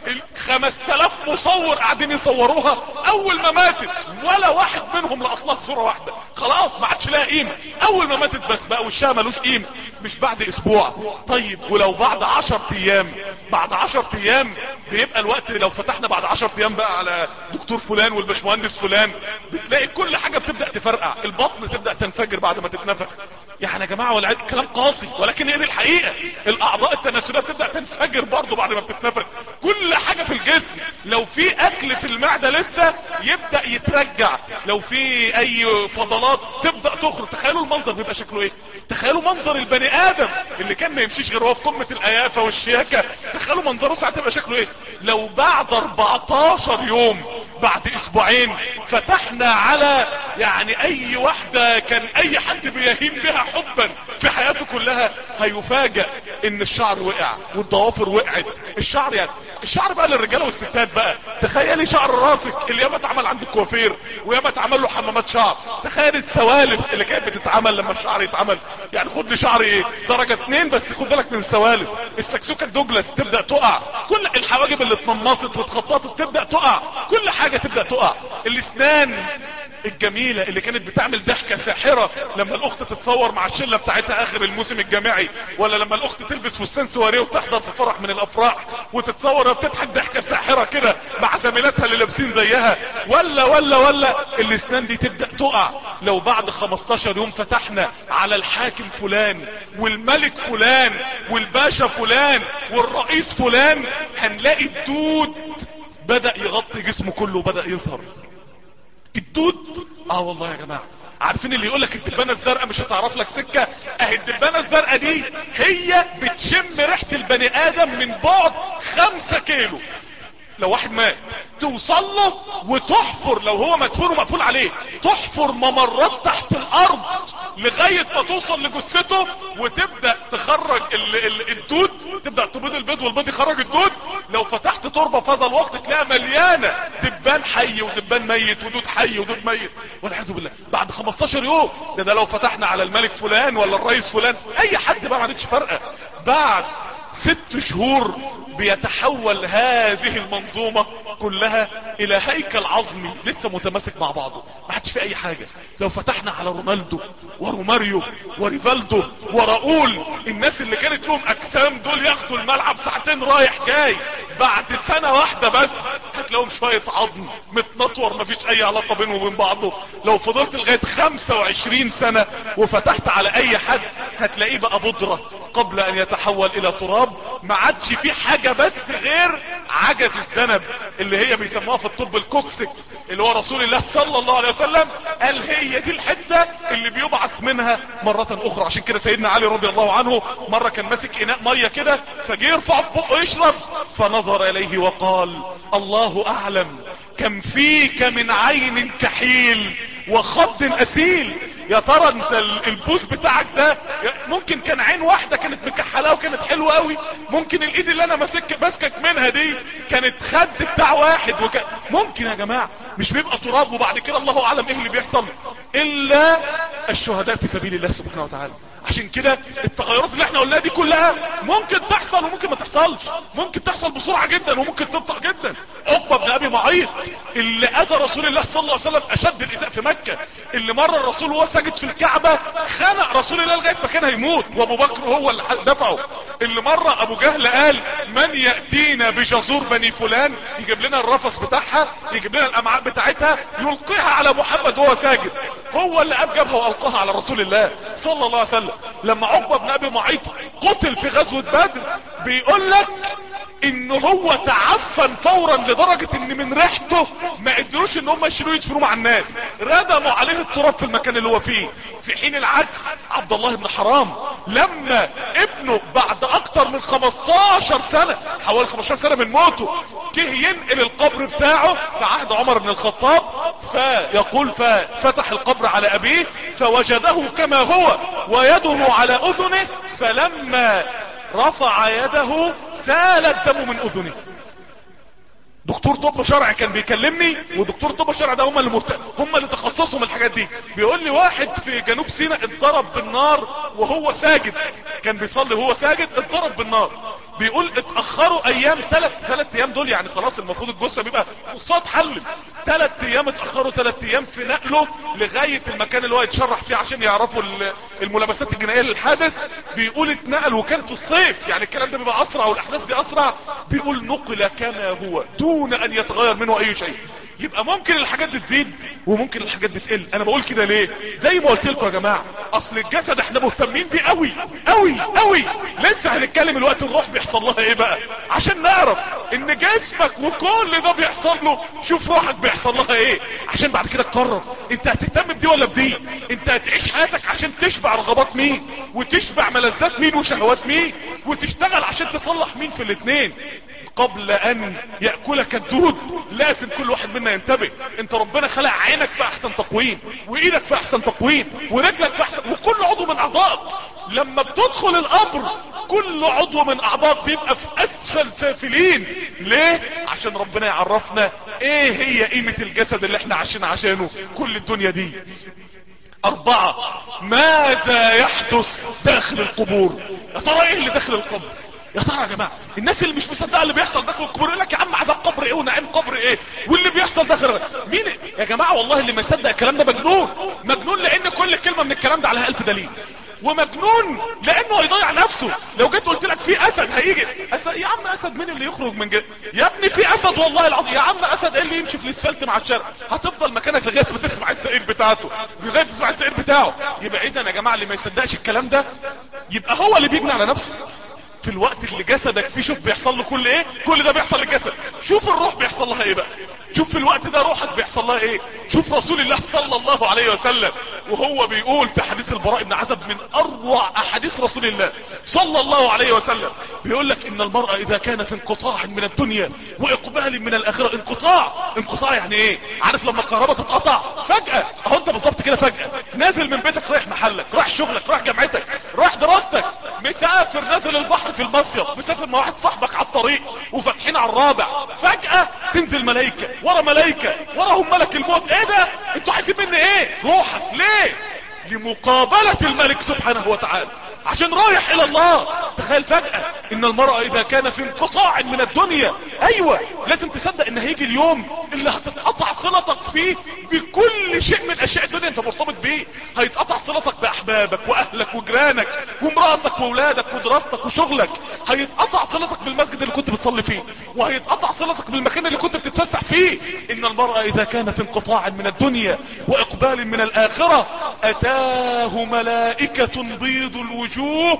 خمس تلاف مصور قاعدين يصوروها اول ما ماتت ولا واحد منهم لاصلها صورة واحدة خلاص ما عادش لها قيمة اول ما ماتت بس بقى وشها ملوش قيمة مش بعد اسبوع طيب ولو بعد عشر ايام بعد عشر ايام بيبقى الوقت لو فتحنا بعد عشر ايام بقى على دكتور فلان والبشمهندس فلان بتلاقي كل حاجة بتبدأ تفرقع البطن تبدأ تنفجر بعد ما تتنفخ يعني يا جماعة ولا كلام قاسي ولكن هي دي الحقيقة الاعضاء التناسلية تبدأ تنفجر برضه بعد ما بتتنفخ كل حاجة في الجسم لو في اكل في المعدة لسه يبدأ يترجع لو في اي فضلات تبدأ تخرج تخيلوا المنظر بيبقى شكله ايه تخيلوا منظر البني ادم اللي كان ما يمشيش غير هو في قمة القيافة والشياكة تخيلوا منظره ساعتها يبقى شكله ايه لو بعد 14 يوم بعد اسبوعين فتحنا على يعني اي واحدة كان اي حد بيهين بها حبا في حياته كلها هيفاجأ ان الشعر وقع والضوافر وقعت الشعر يعني الشعر بقى للرجاله والستات بقى تخيلي شعر راسك اللي ياما اتعمل عند الكوافير وياما اتعمل له حمامات شعر تخيل السوالف اللي كانت بتتعمل لما الشعر يتعمل يعني خد لي شعر ايه درجة اتنين بس خد بالك من السوالف السكسوكة الدوجلاس تبدأ تقع كل الحواجب اللي اتنمصت واتخططت تبدأ تقع كل حاجة تبدأ تقع الاسنان الجميلة اللي كانت بتعمل ضحكة ساحرة لما الاخت تتصور مع الشلة بتاعتها اخر الموسم الجامعي ولا لما الاخت تلبس فستان سواريه وتحضر في فرح من الافراح وتتصور وبتضحك ضحكة ساحرة كده مع زميلاتها اللي لابسين زيها ولا ولا ولا الاسنان دي تبدأ تقع لو بعد 15 يوم فتحنا على الحاكم فلان والملك فلان والباشا فلان والرئيس فلان هنلاقي الدود بدأ يغطي جسمه كله وبدأ يظهر الدود اه والله يا جماعة عارفين اللي يقولك الدبانة الزرقاء مش هتعرف لك سكة اهي الدبانة الزرقاء دي هي بتشم ريحة البني ادم من بعد خمسة كيلو لو واحد مات توصل له وتحفر لو هو مدفون ومقفول عليه تحفر ممرات تحت الارض لغاية ما توصل لجثته وتبدأ تخرج ال ال الدود تبدأ تبيض البيض والبيض يخرج الدود لو فتحت تربة في هذا الوقت تلاقيها مليانة دبان حي ودبان ميت ودود حي ودود ميت والعياذ بالله بعد 15 يوم ده, ده لو فتحنا على الملك فلان ولا الرئيس فلان اي حد بقى ما عادتش فارقه بعد ست شهور بيتحول هذه المنظومة كلها الى هيكل عظمي لسه متماسك مع بعضه ما حدش في اي حاجة لو فتحنا على رونالدو وروماريو وريفالدو وراؤول الناس اللي كانت لهم اجسام دول ياخدوا الملعب ساعتين رايح جاي بعد سنة واحدة بس هتلاقيهم شوية عظم متنطور مفيش اي علاقة بينه وبين بعضه لو فضلت لغاية 25 سنة وفتحت على اي حد هتلاقيه بقى بودرة قبل ان يتحول الى تراب ما عادش في حاجة بس غير عجز الذنب اللي هي بيسموها في الطب الكوكسيك اللي هو رسول الله صلى الله عليه وسلم قال هي دي الحتة اللي بيبعث منها مرة اخرى عشان كده سيدنا علي رضي الله عنه مرة كان ماسك اناء مية كده فجه يرفع في بقه يشرب فنظر اليه وقال الله اعلم كم فيك من عين كحيل وخد اسيل يا ترى انت البوس بتاعك ده ممكن كان عين واحدة كانت مكحلة وكانت حلوة قوي ممكن الايد اللي انا ماسك ماسكك منها دي كانت خد بتاع واحد وك... ممكن يا جماعة مش بيبقى تراب وبعد كده الله اعلم ايه اللي بيحصل الا الشهداء في سبيل الله سبحانه وتعالى عشان كده التغيرات اللي احنا قلناها دي كلها ممكن تحصل وممكن ما تحصلش ممكن تحصل بسرعة جدا وممكن تبطأ جدا عقبة بن ابي معيط اللي اذى رسول الله صلى الله عليه وسلم اشد الايذاء في مكة اللي مرة الرسول وهو ساجد في الكعبة خنق رسول الله لغاية ما كان هيموت وابو بكر هو اللي دفعه اللي مرة ابو جهل قال من يأتينا بجزور بني فلان يجيب لنا الرفص بتاعها يجيب لنا الامعاء بتاعتها يلقيها على محمد وهو ساجد هو اللي قام جابها والقاها على رسول الله صلى الله عليه وسلم لما عقبة بن ابي معيط قتل في غزوة بدر بيقول لك ان هو تعفن فورا لدرجة ان من ريحته ما قدروش ان هم يشيلوه يدفنوه مع الناس ردموا عليه التراب في المكان اللي هو فيه في حين العكس عبد الله بن حرام لما ابنه بعد اكتر من 15 سنة حوالي 15 سنة من موته جه ينقل القبر بتاعه في عهد عمر بن الخطاب فيقول ففتح القبر على ابيه فوجده كما هو ويده على اذنه فلما رفع يده سال الدم من اذنه دكتور طب شرعي كان بيكلمني ودكتور طب شرعي ده هم اللي مهت... هم اللي تخصصوا من الحاجات دي بيقول لي واحد في جنوب سيناء اتضرب بالنار وهو ساجد كان بيصلي وهو ساجد اتضرب بالنار بيقول اتاخروا ايام ثلاث ثلاث ايام دول يعني خلاص المفروض الجثه بيبقى قصاد حلم ثلاث ايام اتاخروا ثلاث ايام في نقله لغايه المكان اللي هو يتشرح فيه عشان يعرفوا الملابسات الجنائيه للحادث بيقول اتنقل وكان في الصيف يعني الكلام ده بيبقى اسرع والاحداث دي اسرع بيقول نقل كما هو دون ان يتغير منه اي شيء يبقى ممكن الحاجات دي تزيد وممكن الحاجات دي تقل انا بقول كده ليه زي ما قلت لكم يا جماعه اصل الجسد احنا مهتمين بيه قوي قوي قوي لسه هنتكلم الوقت الروح بيحصل لها ايه بقى عشان نعرف ان جسمك وكل ده بيحصل له شوف روحك بيحصل لها ايه عشان بعد كده تقرر انت هتهتم بدي ولا بدي انت هتعيش حياتك عشان تشبع رغبات مين وتشبع ملذات مين وشهوات مين وتشتغل عشان تصلح مين في الاثنين قبل ان يأكلك الدود لازم كل واحد منا ينتبه انت ربنا خلق عينك في احسن تقويم وايدك في احسن تقويم ورجلك في احسن وكل عضو من اعضائك لما بتدخل القبر كل عضو من اعضائك بيبقى في اسفل سافلين ليه عشان ربنا يعرفنا ايه هي قيمة الجسد اللي احنا عايشين عشانه كل الدنيا دي اربعة ماذا يحدث داخل القبور يا ترى ايه اللي داخل القبر يا ترى يا جماعه الناس اللي مش مصدقه اللي بيحصل داخل القبور يقول لك يا عم عذاب قبر ايه ونعيم قبر ايه واللي بيحصل داخل مين يا جماعه والله اللي ما يصدق الكلام ده مجنون مجنون لان كل كلمه من الكلام ده عليها الف دليل ومجنون لانه هيضيع نفسه لو جيت قلت لك في اسد هيجي أسد يا عم اسد مين اللي يخرج من جد يا ابني في اسد والله العظيم يا عم اسد ايه اللي يمشي في الاسفلت مع الشارع هتفضل مكانك لغايه ما تسمع الزئير بتاعته لغايه ما تسمع الزئير بتاعه يبقى اذا يا جماعه اللي ما يصدقش الكلام ده يبقى هو اللي بيجني على نفسه في الوقت اللي جسدك فيه شوف بيحصل له كل ايه كل ده بيحصل للجسد شوف الروح بيحصل لها ايه بقى شوف في الوقت ده روحك بيحصل لها ايه شوف رسول الله صلى الله عليه وسلم وهو بيقول في حديث البراء بن عزب من اروع احاديث رسول الله صلى الله عليه وسلم بيقول لك ان المرأة اذا كان في انقطاع من الدنيا واقبال من الاخرة انقطاع انقطاع يعني ايه عارف لما الكهرباء تتقطع فجأة اهو انت بالظبط كده فجأة نازل من بيتك رايح محلك رايح شغلك رايح جامعتك رايح دراستك مسافر نازل البحر في المصيف مسافر مع واحد صاحبك على الطريق وفاتحين على الرابع فجأة تنزل ملايكة ورا ملايكة وراهم ملك الموت ايه ده انتوا عايزين مني ايه روحك ليه لمقابلة الملك سبحانه وتعالى عشان رايح الى الله تخيل فجأة ان المرأة اذا كان في انقطاع من الدنيا ايوه لازم تصدق ان هيجي اليوم اللي هتتقطع صلتك فيه بكل شيء من اشياء الدنيا انت مرتبط بيه هيتقطع صلتك باحبابك واهلك وجيرانك ومراتك واولادك ودراستك وشغلك هيتقطع صلتك بالمسجد اللي كنت بتصلي فيه وهيتقطع صلتك بالمكان اللي كنت بتتفسح فيه ان المرأة اذا كان في انقطاع من الدنيا واقبال من الاخرة اتاه ملائكة بيض الوجوه وجوه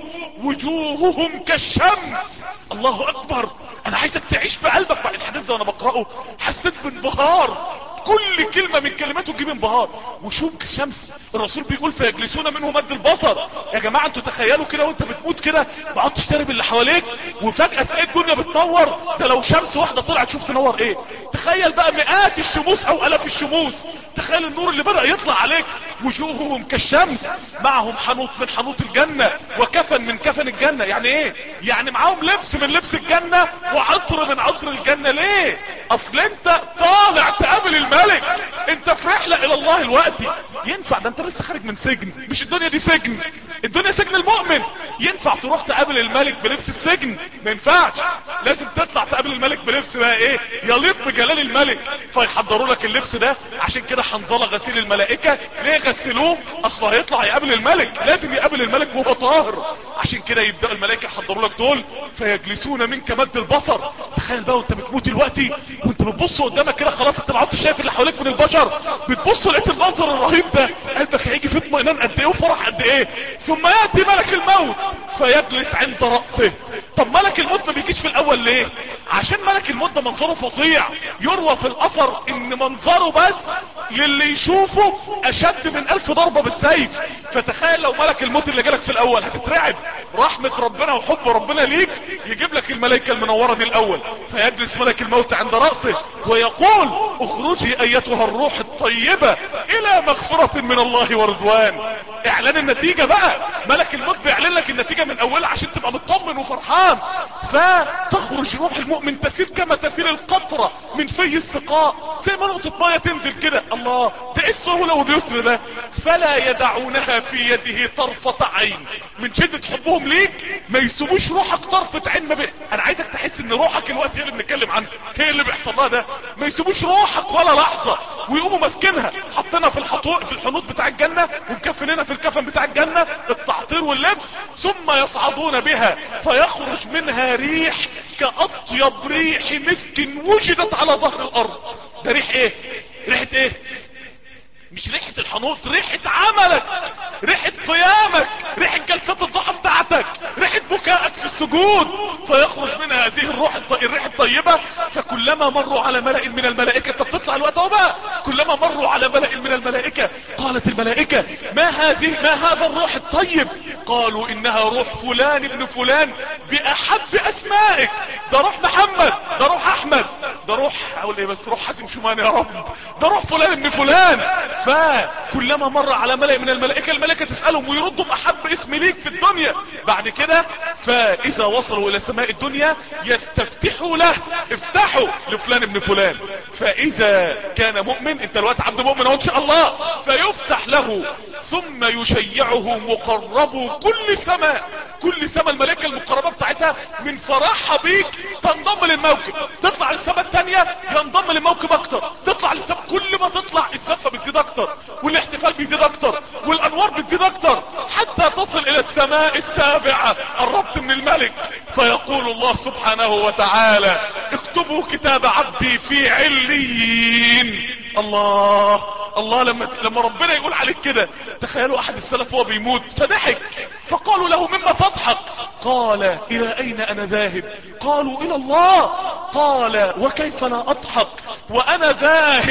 وجوههم كالشمس الله اكبر انا عايزك تعيش بقلبك بعد الحديث ده وانا بقرأه حسيت بانبهار كل كلمة من كلماته تجيب انبهار وشوم كالشمس الرسول بيقول فيجلسون منه مد البصر يا جماعة انتوا تخيلوا كده وانت بتموت كده بقعد تشترب اللي حواليك وفجأة تلاقي الدنيا بتنور ده لو شمس واحدة طلعت شوف تنور ايه تخيل بقى مئات الشموس او الاف الشموس تخيل النور اللي بدأ يطلع عليك وجوههم كالشمس معهم حنوط من حنوط الجنة وكفن من كفن الجنة يعني ايه يعني معاهم لبس من لبس الجنة وعطر من عطر الجنة ليه اصل انت طالع تقابل الملك انت في رحلة الى الله الوقتي ينفع ده انت لسه خارج من سجن مش الدنيا دي سجن الدنيا سجن المؤمن ينفع تروح تقابل الملك بلبس السجن ما ينفعش لازم تطلع تقابل الملك بلبس بقى ايه يليق بجلال الملك فيحضروا لك اللبس ده عشان كده حنظله غسيل الملائكة ليه غسلوه اصل هيطلع يقابل الملك لازم يقابل الملك وهو طاهر عشان كده يبدأ الملائكة يحضروا لك دول فيجلسون منك مد البصر تخيل بقى وانت بتموت دلوقتي وانت بتبص قدامك كده خلاص انت ما عدتش شايف اللي حواليك من البشر بتبص لقيت المنظر الرهيب ده قلبك هيجي في اطمئنان قد ايه وفرح قد ايه ثم ياتي ملك الموت فيجلس عند راسه طب ملك الموت ما بيجيش في الاول ليه عشان ملك الموت ده منظره فظيع يروى في الاثر ان منظره بس للي يشوفه اشد من الف ضربة بالسيف فتخيل لو ملك الموت اللي جالك في الاول هتترعب رحمة ربنا وحب ربنا ليك يجيب لك الملائكة المنورة دي الاول فيجلس ملك الموت عند رأسه ويقول اخرجي ايتها الروح الطيبة الى مغفرة من الله ورضوان اعلان النتيجة بقى ملك الموت بيعلن لك النتيجة من اولها عشان تبقى مطمن وفرحان فتخرج روح المؤمن تسير كما تسير القطرة من في السقاء زي ما نقطة مية تنزل كده الله ده ايه السهولة واليسر ده فلا يدعونها في يده طرفة عين من شدة حبهم ليك ما يسيبوش روحك طرفة عين ما بي... انا عايزك تحس ان روحك الوقت هي اللي بنتكلم عنها هي اللي بيحصل لها ده ما يسيبوش روحك ولا لحظة ويقوموا ماسكينها حاطينها في الحطوق في الحنوط بتاع الجنة ومكفنينها في الكفن بتاع الجنة التعطير واللبس ثم يصعدون بها فيخرج منها ريح كأطيب ريح مسك وجدت على ظهر الارض ده ريح ايه ريحة ايه مش ريحة الحنوط ريحة عملك ريحة قيامك ريحة جلسات الضحى بتاعتك ريحة بكائك في السجود فيخرج منها هذه الروح الط... الريحة الطيبة فكلما مروا على ملأ من الملائكة طب تطلع الوقت اهو بقى كلما مروا على ملأ من الملائكة قالت الملائكة ما هذه ما هذا الروح الطيب قالوا انها روح فلان ابن فلان باحب اسمائك ده روح محمد ده روح احمد ده روح اقول ايه بس روح حازم شومان يا رب ده روح فلان ابن فلان فكلما مر على ملأ من الملائكة الملائكة تسألهم ويردوا بأحب اسم ليك في الدنيا بعد كده فإذا وصلوا إلى سماء الدنيا يستفتحوا له افتحوا لفلان ابن فلان فإذا كان مؤمن انت الوقت عبد مؤمن ان شاء الله فيفتح له ثم يشيعه مقرب كل سماء كل سماء الملائكة المقربة بتاعتها من فرحها بيك تنضم للموكب تطلع للسماء الثانية ينضم للموكب اكتر تطلع للسماء كل ما تطلع السفة بتزيد اكتر والاحتفال بيزيد اكتر والانوار بتزيد اكتر حتى تصل الى السماء السابعة قربت من الملك فيقول الله سبحانه وتعالى اكتبوا كتاب عبدي في عليين الله الله لما لما ربنا يقول عليك كده تخيلوا احد السلف وهو بيموت فضحك فقالوا له مما تضحك قال الى اين انا ذاهب قالوا الى الله قال وكيف لا اضحك وانا ذاهب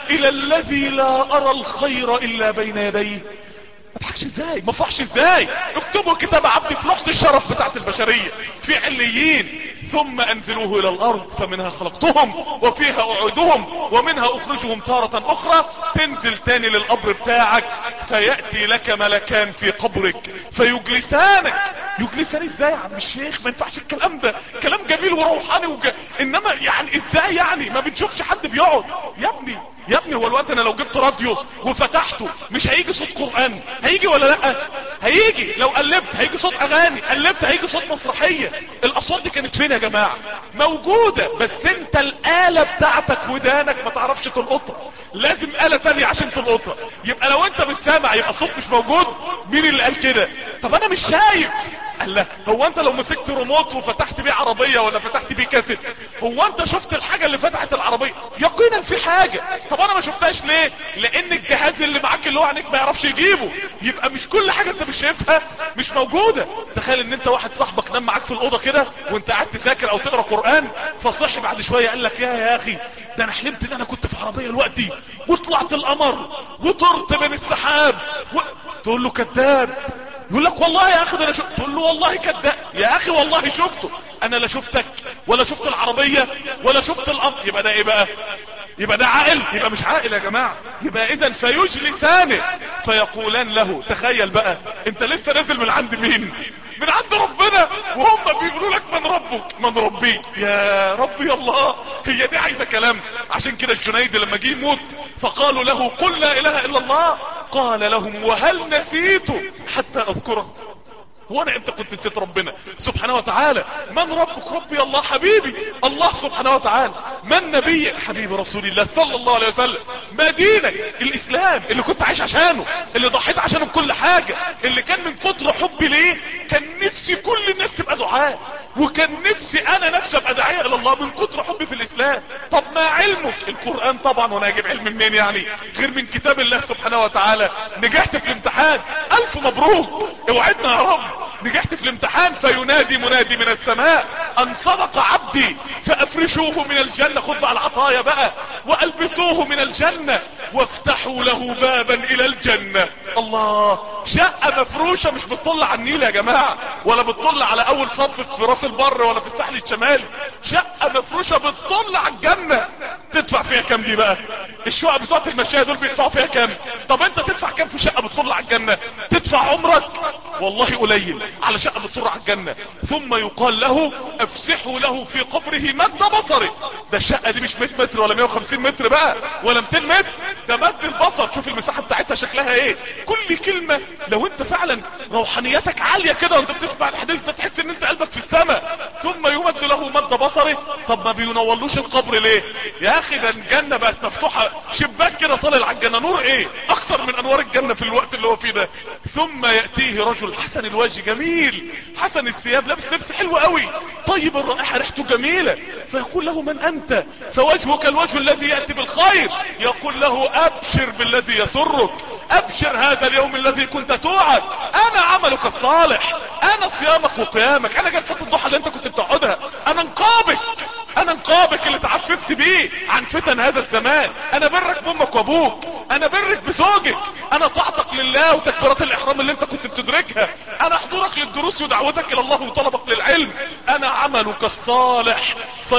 الى الذي لا ارى الخير الا بين يديه ما تضحكش ازاي ما فرحش ازاي اكتبوا كتاب عبدي في لوحة الشرف بتاعت البشرية في عليين ثم انزلوه الى الارض فمنها خلقتهم وفيها اعيدهم ومنها اخرجهم تارة اخرى تنزل تاني للقبر بتاعك فيأتي لك ملكان في قبرك فيجلسانك يجلسان ازاي يا عم الشيخ ما ينفعش الكلام ده كلام جميل وروحاني وج... انما يعني ازاي يعني ما بنشوفش حد بيقعد يا ابني يا ابني هو الوقت انا لو جبت راديو وفتحته مش هيجي صوت قرآن هيجي ولا لا هيجي لو قلبت هيجي صوت اغاني قلبت هيجي صوت مسرحية الاصوات دي كانت فين يا جماعة موجودة بس انت الالة بتاعتك ودانك ما تعرفش تلقطها لازم آلة تانية عشان تلقطها يبقى لو انت مش سامع يبقى الصوت مش موجود مين اللي قال كده طب انا مش شايف قال لا هو انت لو مسكت ريموت وفتحت بيه عربية ولا فتحت بيه كاسيت هو انت شفت الحاجة اللي فتحت العربية يقينا في حاجة طب انا ما شفتهاش ليه لان الجهاز اللي معاك اللي هو عينيك ما يعرفش يجيبه يبقى مش كل حاجة انت مش شايفها مش موجودة تخيل ان انت واحد صاحبك نام معاك في الاوضة كده وانت قاعد تذاكر او تقرا قرآن فصحي بعد شوية قال لك يا يا اخي ده انا حلمت ان انا كنت في عربية دلوقتي وطلعت القمر وطرت من السحاب و... تقول له كذاب يقول لك والله يا اخي ده انا شفت تقول له والله كذاب يا اخي والله شفته انا لا شفتك ولا شفت العربية ولا شفت الامر يبقى ده ايه بقى يبقى ده عاقل يبقى مش عاقل يا جماعة يبقى اذا فيجلسانه فيقولان له تخيل بقى انت لسه نازل من عند مين من عند ربنا وهم بيقولوا لك من ربك من ربي يا ربي الله هي دي عايزه كلام عشان كده الجنيد لما جه يموت فقالوا له قل لا اله الا الله قال لهم وهل نسيت حتى اذكره هو انا امتى كنت نسيت ربنا سبحانه وتعالى من ربك ربي الله حبيبي الله سبحانه وتعالى من نبيك حبيب رسول الله صلى الله عليه وسلم ما دينك الاسلام اللي كنت عايش عشانه اللي ضحيت عشانه بكل حاجة اللي كان من كتر حبي ليه كان نفسي كل الناس تبقى دعاء وكان نفسي انا نفسي ابقى داعية الى الله من كتر حبي في الاسلام طب ما علمك القرآن طبعا وانا اجيب علم منين يعني غير من كتاب الله سبحانه وتعالى نجحت في الامتحان الف مبروك اوعدنا يا رب نجحت في الامتحان فينادي منادي من السماء ان صدق عبدي فافرشوه من الجنة خد بقى العطايا بقى والبسوه من الجنة وافتحوا له بابا الى الجنة الله شقة مفروشة مش بتطل على النيل يا جماعة ولا بتطل على اول صف في راس البر ولا في الساحل الشمالي شقة مفروشة بتطل على الجنة تدفع فيها كام دي بقى الشقق بتوعت المشاية دول بيدفعوا فيها كام طب انت تدفع كام في شقة بتطل على الجنة تدفع عمرك والله قليل على شقة بتصر على الجنة ثم يقال له افسحوا له في قبره مد بصري ده الشقة دي مش 100 متر ولا 150 متر بقى ولا 200 متر ده مد البصر شوف المساحة بتاعتها شكلها ايه كل كلمة لو انت فعلا روحانيتك عالية كده وانت بتسمع الحديث ده تحس ان انت قلبك في السماء ثم يمد له مد بصري طب ما بينولوش القبر ليه يا اخي ده الجنة بقت مفتوحة شباك كده طالع على الجنة نور ايه اكثر من انوار الجنة في الوقت اللي هو فيه ده ثم يأتيه رجل حسن الوجه جميل حسن الثياب لابس لبس حلو قوي طيب الرائحة ريحته جميلة فيقول له من انت فوجهك الوجه الذي يأتي بالخير يقول له ابشر بالذي يسرك ابشر هذا اليوم الذي كنت توعد انا عملك الصالح انا صيامك وقيامك انا جلسة الضحى اللي انت كنت بتقعدها انا انقابك انا انقابك اللي تعففت بيه عن فتن هذا الزمان انا برك بامك وابوك انا برك بزوجك انا طاعتك لله وتكبيرات الاحرام اللي انت كنت بتدركها انا حضورك للدروس ودعوتك الى الله وطلبك للعلم انا عملك الصالح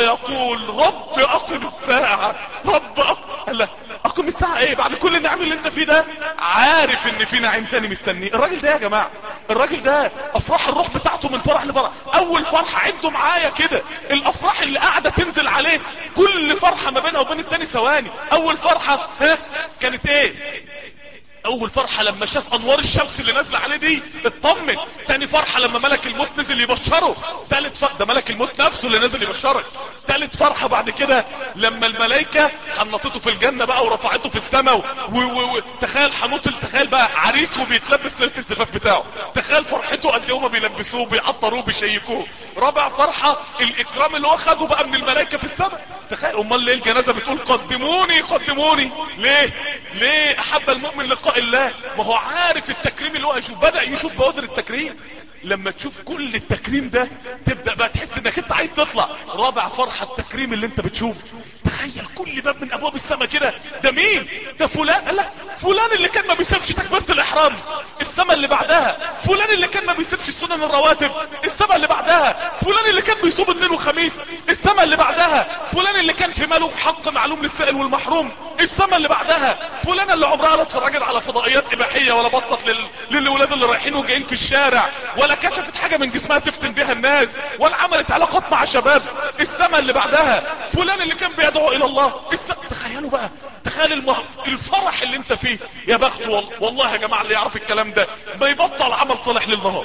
فيقول رب اقم الساعة رب اقم لا اقم الساعة ايه بعد كل النعم اللي انت فيه ده عارف ان في نعيم تاني مستنيه الراجل ده يا جماعة الراجل ده افراح الروح بتاعته من فرح لفرح اول فرحة عدوا معايا كده الافراح اللي قاعدة تنزل عليه كل فرحة ما بينها وبين التاني ثواني اول فرحة ها كانت ايه اول فرحة لما شاف انوار الشمس اللي نازلة عليه دي اطمن تاني فرحة لما ملك الموت نزل يبشره تالت فرحة ده ملك الموت نفسه اللي نزل يبشرك تالت فرحة بعد كده لما الملائكة حنطته في الجنة بقى ورفعته في السماء وتخيل حنوط تخيل بقى عريس وبيتلبس لبس الزفاف بتاعه تخيل فرحته قد ايه هما بيلبسوه بيعطروه بيشيكوه رابع فرحة الاكرام اللي هو خده بقى من الملائكة في السماء تخيل امال ليه الجنازة بتقول قدموني قدموني ليه ليه احب المؤمن لقاء الله ما هو عارف التكريم اللي هو يشوف بدأ يشوف بوادر التكريم لما تشوف كل التكريم ده تبدأ بقى تحس انك انت عايز تطلع رابع فرحة التكريم اللي انت بتشوفه تخيل كل باب من ابواب السماء كده ده مين ده فلان لا فلان اللي كان ما بيسيبش تكبيرة الاحرام السماء اللي بعدها فلان اللي كان ما بيسيبش السنن الرواتب السماء اللي بعدها فلان اللي كان بيصوم اثنين وخميس السماء اللي بعدها فلان اللي كان في ماله حق معلوم للسائل والمحروم السماء اللي بعدها فلان اللي عمرها لا اتفرجت على فضائيات اباحيه ولا بصت لل... للاولاد اللي رايحين وجايين في الشارع ولا كشفت حاجه من جسمها تفتن بها الناس ولا عملت علاقات مع شباب السماء اللي بعدها فلان اللي كان بيدعو الى الله الس... تخيلوا بقى تخيل المه... الفرح اللي انت فيه يا بخت وال... والله يا جماعه اللي يعرف الكلام ده ما يبطل عمل صالح للنهار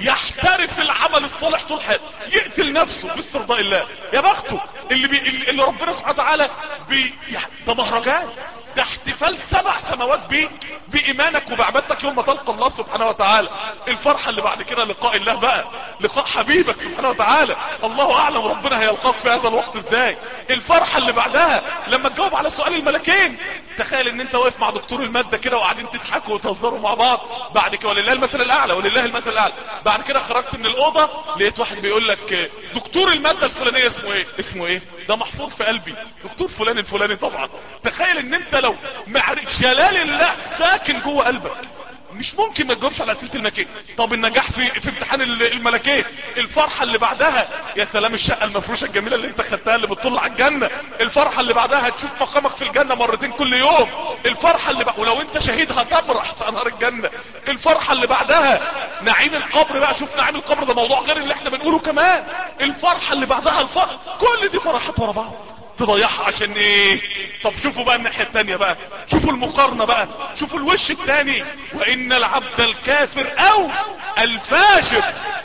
يحترف العمل الصالح طول حياته يقتل نفسه باسترضاء الله يا بخته اللي بي... اللي ربنا سبحانه وتعالى بي... ده مهرجان ده احتفال سبع سماوات بيك بإيمانك وبعبادتك يوم ما تلقى الله سبحانه وتعالى الفرحة اللي بعد كده لقاء الله بقى لقاء حبيبك سبحانه وتعالى الله أعلم ربنا هيلقاك في هذا الوقت ازاي الفرحة اللي بعدها لما تجاوب على سؤال الملكين تخيل ان انت واقف مع دكتور المادة كده وقاعدين تضحكوا وتهزروا مع بعض بعد كده ولله المثل الاعلى ولله المثل الاعلى بعد كده خرجت من الاوضة لقيت واحد بيقول لك دكتور المادة الفلانية اسمه ايه اسمه ايه ده محفور في قلبي دكتور فلان الفلاني طبعا تخيل ان انت لو معرف جلال الله ساكن جوه قلبك مش ممكن ما تجاوبش على اسئله الملكيه طب النجاح في في امتحان الملكيه الفرحه اللي بعدها يا سلام الشقه المفروشه الجميله اللي انت خدتها اللي بتطل على الجنه الفرحه اللي بعدها هتشوف مقامك في الجنه مرتين كل يوم الفرحه اللي بعدها ولو انت شهيد هتفرح في انهار الجنه الفرحه اللي بعدها نعيم القبر بقى شوف نعيم القبر ده موضوع غير اللي احنا بنقوله كمان الفرحه اللي بعدها الفرح كل دي فرحات ورا بعض تضيعها عشان ايه طب شوفوا بقى الناحية التانية بقى شوفوا المقارنة بقى شوفوا الوش التاني وان العبد الكافر او الفاجر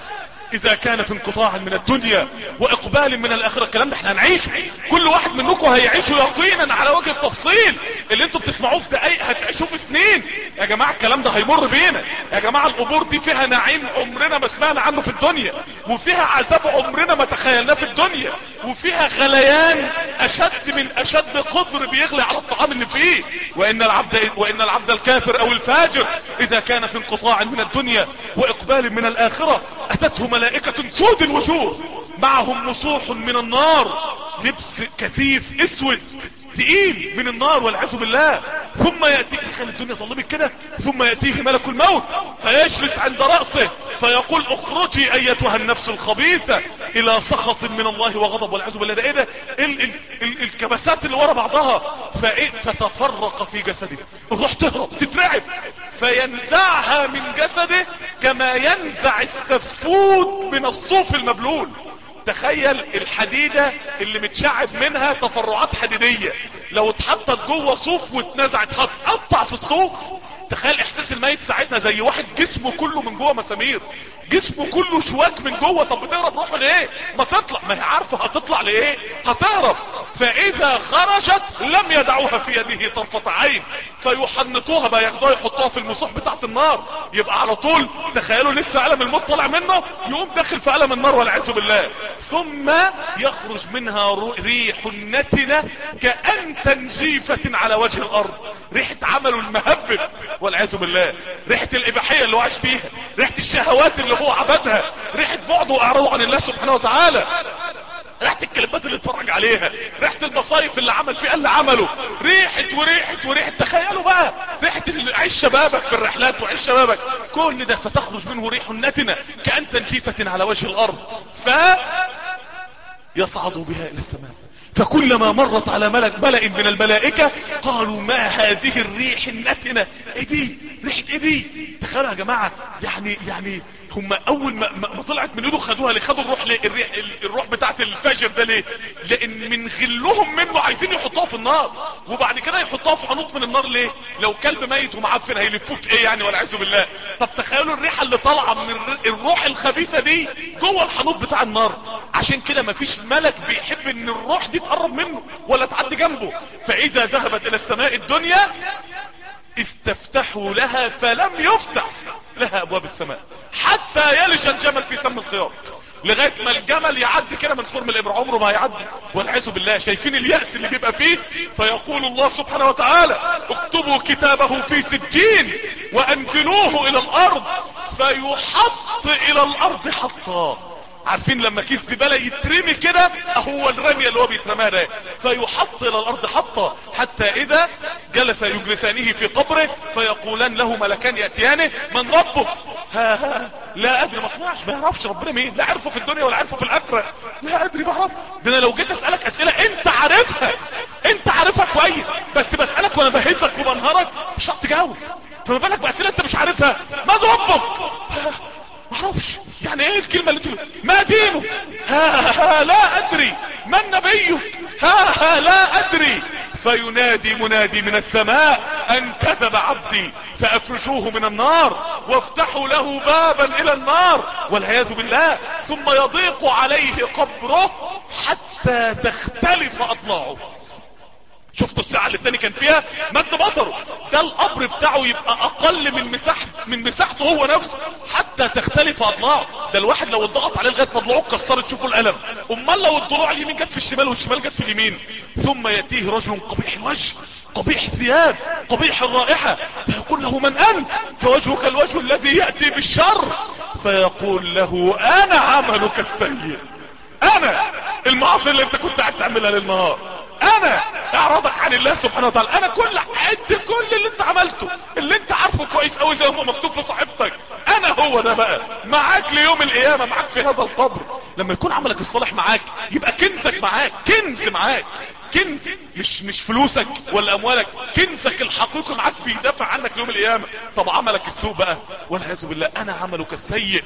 اذا كان في انقطاع من الدنيا واقبال من الاخرة الكلام ده احنا هنعيشه كل واحد منكم هيعيشه يقينا على وجه التفصيل اللي انتوا بتسمعوه في دقايق هتعيشوه في سنين يا جماعة الكلام ده هيمر بينا يا جماعة القبور دي فيها نعيم عمرنا ما سمعنا عنه في الدنيا وفيها عذاب عمرنا ما تخيلناه في الدنيا وفيها غليان اشد من اشد قدر بيغلي على الطعام اللي فيه وان العبد وان العبد الكافر او الفاجر اذا كان في انقطاع من الدنيا واقبال من الاخرة اتته ملائكة سود الوجوه معهم نصوح من النار لبس كثيف اسود تقيل من النار والعياذ بالله ثم يأتي خلي الدنيا ظلمت كده ثم يأتيه ملك الموت فيجلس عند رأسه فيقول اخرجي ايتها النفس الخبيثة الى سخط من الله وغضب والعياذ بالله ده ايه ده ال ال ال الكبسات اللي ورا بعضها فايه تتفرق في جسده الروح تهرب تترعب فينزعها من جسده كما ينزع السفود من الصوف المبلول تخيل الحديدة اللي متشعب منها تفرعات حديدية لو اتحطت جوه صوف واتنزعت هتقطع في الصوف تخيل احساس الميت ساعتها زي واحد جسمه كله من جوه مسامير جسمه كله شواك من جوه طب بتهرب روحه ليه ما تطلع ما هي عارفه هتطلع لايه هتهرب فاذا خرجت لم يدعوها في يده طرفة عين فيحنطوها بقى ياخدوها يحطوها في المصاح بتاعت النار يبقى على طول تخيلوا لسه ألم الموت طالع منه يقوم داخل في ألم النار والعياذ بالله ثم يخرج منها ريح نتنة كأن جيفة على وجه الارض ريحة عمله المهبب والعياذ بالله ريحة الاباحية اللي هو عايش فيها ريحة الشهوات اللي هو عبدها ريحة بعده واعراضه عن الله سبحانه وتعالى ريحة الكلمات اللي اتفرج عليها ريحة المصايف اللي عمل فيها اللي عمله ريحة وريحة وريحة تخيلوا بقى ريحة اللي عيش شبابك في الرحلات وعيش شبابك كل ده فتخرج منه ريح نتنة كأن تنجيفة على وجه الارض ف يصعد بها الى السماء فكلما مرت على ملك ملأ من الملائكة قالوا ما هذه الريح النتنة ايه دي ريحة ايه دي تخيلوا يا جماعة يعني يعني هم اول ما, ما طلعت من ايده خدوها ليه خدوا الروح ليه الريح, الروح بتاعت الفجر ده ليه لان من غلهم منه عايزين يحطوها في النار وبعد كده يحطوها في حنوط من النار ليه لو كلب ميت ومعفن هيلفوه في ايه يعني والعياذ بالله طب تخيلوا الريحه اللي طالعه من الروح الخبيثه دي جوه الحنوط بتاع النار عشان كده مفيش ملك بيحب ان الروح دي تقرب منه ولا تعدي جنبه فاذا ذهبت الى السماء الدنيا استفتحوا لها فلم يفتح لها ابواب السماء حتى يلج الجمل في سم الخياط لغاية ما الجمل يعدي كده من خرم الابر عمره ما يعدي والعياذ بالله شايفين اليأس اللي بيبقى فيه فيقول الله سبحانه وتعالى اكتبوا كتابه في سجين وانزلوه الى الارض فيحط الى الارض حطا عارفين لما كيس زبالة يترمي كده هو الرمية اللي هو بيترميها ده فيحط الى الارض حطا حتى اذا جلس يجلسانه في قبره فيقولان له ملكان يأتيانه من ربه ها ها لا ادري ما طلعش ما يعرفش ربنا مين لا عرفه في الدنيا ولا عرفه في الاخره لا ادري ما اعرف ده انا لو جيت اسالك اسئله انت عارفها انت عارفها كويس بس بسالك وانا بهزك وبنهرك مش هتعرف تجاوب فما بالك باسئله انت مش عارفها من ربك معرفش يعني ايه الكلمة اللي تقول ما دينه ها ها لا ادري من نبيه ها ها لا ادري فينادي منادي من السماء ان كذب عبدي فافرشوه من النار وافتحوا له بابا الى النار والعياذ بالله ثم يضيق عليه قبره حتى تختلف اضلاعه شفتوا الساعة اللي الثاني كان فيها مد بصره ده القبر بتاعه يبقى اقل من مساحة من مساحته هو نفسه حتى تختلف اضلاعه ده الواحد لو اتضغط عليه لغايه ما ضلوعه اتكسرت تشوفوا الالم امال لو الضلوع اليمين جت في الشمال والشمال جت في اليمين ثم ياتيه رجل قبيح الوجه قبيح الثياب قبيح الرائحة فيقول له من انت فوجهك الوجه الذي يأتي بالشر فيقول له انا عملك السيء انا المعاصي اللي انت كنت قاعد تعملها للنهار انا اعرضك عن الله سبحانه وتعالى انا كل عد كل اللي انت عملته اللي انت عارفه كويس قوي زي ما هو مكتوب في صحيفتك انا هو ده بقى معاك ليوم القيامة معاك في هذا القبر لما يكون عملك الصالح معاك يبقى كنزك معاك كنز معاك كنز مش مش فلوسك ولا اموالك كنزك الحقيقي معاك بيدافع عنك يوم القيامة طب عملك السوء بقى والعياذ بالله انا عملك السيء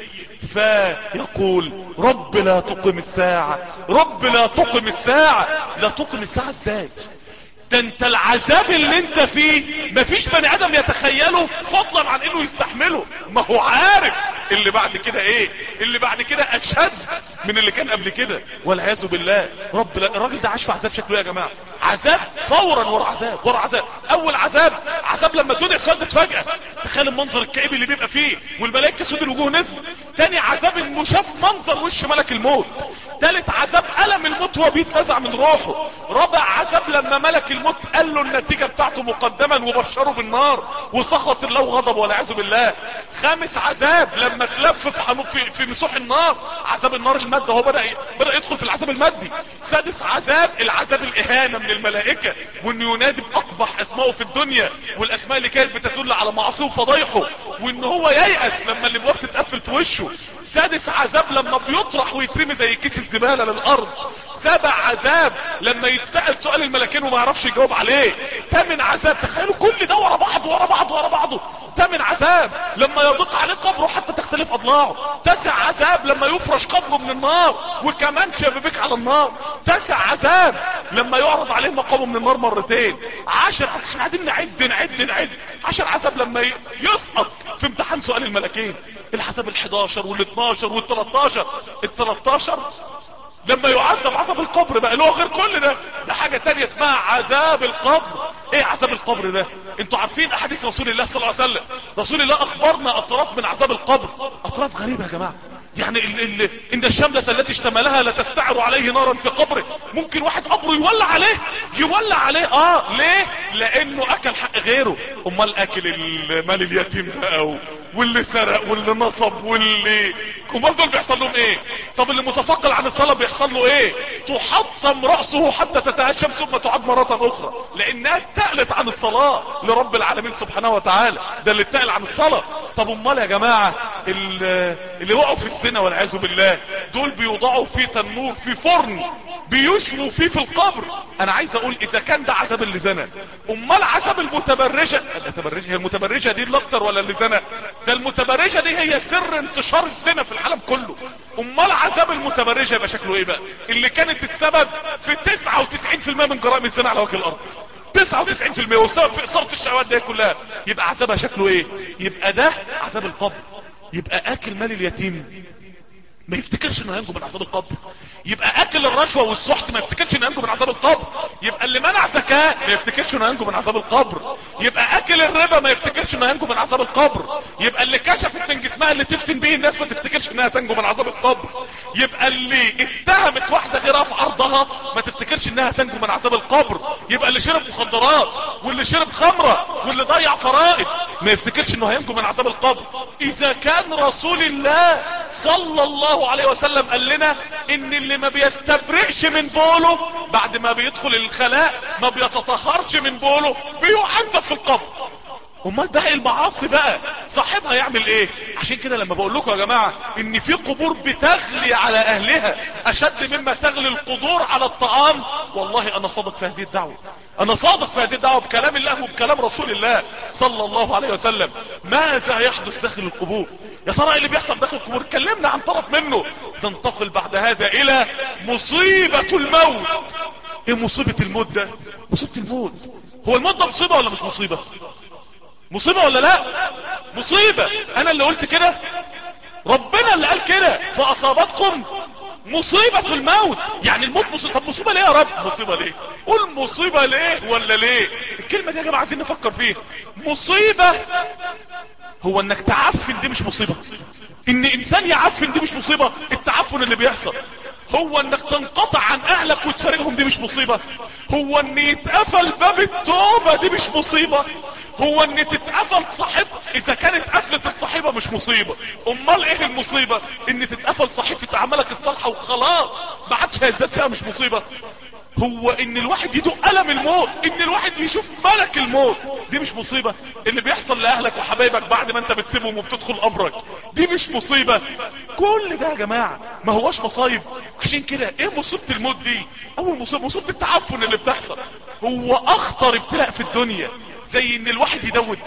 فيقول رب لا تقم الساعة رب لا تقم الساعة لا تقم الساعة ازاي ده انت العذاب اللي انت فيه مفيش بني ادم يتخيله فضلا عن انه يستحمله ما هو عارف اللي بعد كده ايه اللي بعد كده اشد من اللي كان قبل كده والعياذ بالله رب لا الراجل ده عاش في عذاب شكله ايه يا جماعه عذاب فورا ورا عذاب ورا عذاب اول عذاب عذاب لما الدنيا اسودت فجاه تخيل المنظر الكئيب اللي بيبقى فيه والملائكه سود الوجوه نزل تاني عذاب انه شاف منظر وش ملك الموت تالت عذاب الم الموت وهو بيتنزع من روحه رابع عذاب لما ملك الموت قال له النتيجه بتاعته مقدما وبشره بالنار وسخط الله وغضب والعياذ بالله خامس عذاب لما تلف في, حنو في, في مسوح النار عذاب النار المادة هو بدأ بدأ يدخل في العذاب المادي سادس عذاب العذاب الاهانة من الملائكة وانه ينادي باقبح اسمائه في الدنيا والاسماء اللي كانت بتدل على معصيه وفضايحه وان هو ييأس لما الابواب تتقفل في وشه سادس عذاب لما بيطرح ويترمي زي كيس الزبالة للارض سبع عذاب لما يتسأل سؤال الملكين وما يعرفش يجاوب عليه تمن عذاب تخيلوا كل ده ورا بعض ورا بعض ورا بعضه تمن عذاب لما يضيق عليه قبره حتى تختلف اضلاعه تسع عذاب لما يفرش قبره من النار وكمان شبابيك على النار تسع عذاب لما يعرض عليه مقامه من النار مرتين عشر احنا قاعدين نعد نعد نعد عشر عذاب لما يسقط في امتحان سؤال الملكين العذاب ال11 وال12 وال13 ال13 لما يعذب عذاب القبر بقى له غير كل ده ده حاجة تانية اسمها عذاب القبر ايه عذاب القبر ده انتوا عارفين احاديث رسول الله صلى الله عليه وسلم رسول الله اخبرنا اطراف من عذاب القبر اطراف غريبة يا جماعة يعني ال ال ان الشملة التي اشتملها لتستعر عليه نارا في قبره ممكن واحد قبره يولع عليه يولع عليه اه ليه لانه اكل حق غيره امال اكل المال اليتيم بقى واللي سرق واللي نصب واللي امال دول بيحصل لهم ايه طب اللي متفقل عن الصلاة بيحصل له ايه تحطم رأسه حتى تتهشم ثم تعاد مرة اخرى لانها اتقلت عن الصلاة لرب العالمين سبحانه وتعالى ده اللي اتقل عن الصلاة طب امال يا جماعة اللي وقعوا في الزنا والعياذ بالله دول بيوضعوا في تنور في فرن بيشموا فيه في القبر انا عايز اقول اذا كان ده عذاب اللي زنى امال عذاب المتبرجة المتبرجة هي المتبرجة دي الاكتر ولا اللي زنى ده المتبرجة دي هي سر انتشار الزنا في العالم كله امال عذاب المتبرجة يبقى شكله ايه بقى اللي كانت السبب في 99% من جرائم الزنا على وجه الارض 99% والسبب في اثارة الشهوات دي كلها يبقى عذابها شكله ايه يبقى ده عذاب القبر يبقى اكل مال اليتيم ما يفتكرش انه هينجو من عذاب القبر يبقى اكل الرشوة والسحت ما يفتكرش انه هينجو من عذاب القبر يبقى اللي منع زكاة ما يفتكرش انه هينجو من عذاب القبر يبقى اكل الربا ما يفتكرش انه هينجو من عذاب القبر يبقى اللي كشفت من جسمها اللي تفتن به الناس ما تفتكرش انها تنجو من عذاب القبر يبقى اللي اتهمت واحدة غيرها في عرضها ما تفتكرش انها تنجو من عذاب القبر يبقى اللي شرب مخدرات واللي شرب خمرة واللي ضيع فرائض ما يفتكرش انه هينجو من عذاب القبر اذا كان رسول الله صلى الله عليه وسلم قال لنا ان اللي ما بيستبرئش من بوله بعد ما بيدخل الخلاء ما بيتطهرش من بوله بيعذب في القبر امال ده المعاصي بقى صاحبها يعمل ايه عشان كده لما بقول لكم يا جماعة ان في قبور بتغلي على اهلها اشد مما تغلي القدور على الطعام والله انا صادق في هذه الدعوة انا صادق في هذه الدعوة بكلام الله وبكلام رسول الله صلى الله عليه وسلم ماذا يحدث داخل القبور يا ترى ايه اللي بيحصل داخل القبور اتكلمنا عن طرف منه تنتقل بعد هذا الى مصيبة الموت ايه مصيبة الموت ده مصيبة الموت هو الموت ده مصيبة ولا مش مصيبة مصيبة ولا لا مصيبة انا اللي قلت كده ربنا اللي قال كده فاصابتكم مصيبة الموت يعني الموت مصيبة طب مصيبة ليه يا رب مصيبة ليه قول مصيبة ليه ولا ليه الكلمة دي يا جماعة عايزين نفكر فيها مصيبة هو انك تعفن دي مش مصيبة ان انسان يعفن دي مش مصيبة التعفن اللي بيحصل هو انك تنقطع عن اهلك وتفارقهم دي مش مصيبة هو ان يتقفل باب التوبة دي مش مصيبة هو ان تتقفل صاحب اذا كانت قفلة الصحيبة مش مصيبة امال ايه المصيبة ان تتقفل صحيفة اعمالك الصالحة وخلاص ما عادش هيزداد فيها مش مصيبة هو ان الواحد يدوق الم الموت ان الواحد يشوف ملك الموت دي مش مصيبة اللي بيحصل لاهلك وحبايبك بعد ما انت بتسيبهم وبتدخل قبرك دي مش مصيبة كل ده يا جماعة ما هوش مصايب عشان كده ايه مصيبة الموت دي اول مصيبة مصيبة التعفن اللي بتحصل هو اخطر ابتلاء في الدنيا زي ان الواحد يدود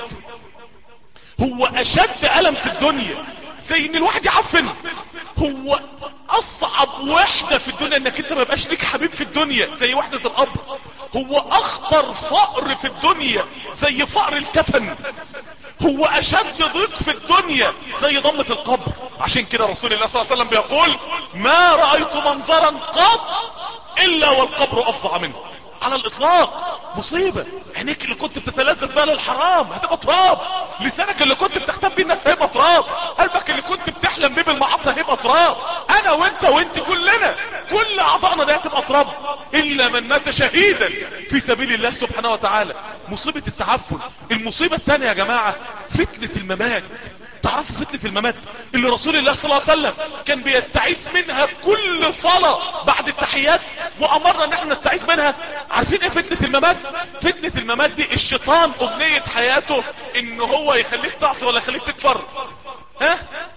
هو اشد الم في الدنيا زي ان الواحد يعفن هو اصعب وحدة في الدنيا انك انت ما يبقاش ليك حبيب في الدنيا زي وحدة القبر هو اخطر فقر في الدنيا زي فقر الكفن هو اشد ضيق في الدنيا زي ضمة القبر عشان كده رسول الله صلى الله عليه وسلم بيقول ما رأيت منظرا قط الا والقبر افظع منه على الاطلاق مصيبة عينيك اللي كنت بتتلذذ بها للحرام هتبقى تراب لسانك اللي كنت بتختم بيه الناس هيبقى تراب قلبك اللي كنت بتحلم بيه بالمعاصي هيبقى تراب انا وانت وانت كلنا كل اعضائنا ده هتبقى تراب الا من مات شهيدا في سبيل الله سبحانه وتعالى مصيبة التعفن المصيبة الثانية يا جماعة فتنة الممات تعرفوا فتنة الممات اللي رسول الله صلى الله عليه وسلم كان بيستعيذ منها كل صلاة بعد التحيات وامرنا ان احنا نستعيذ منها عارفين ايه فتنة الممات فتنة الممات دي الشيطان امنية حياته ان هو يخليك تعصي ولا يخليك تكفر ها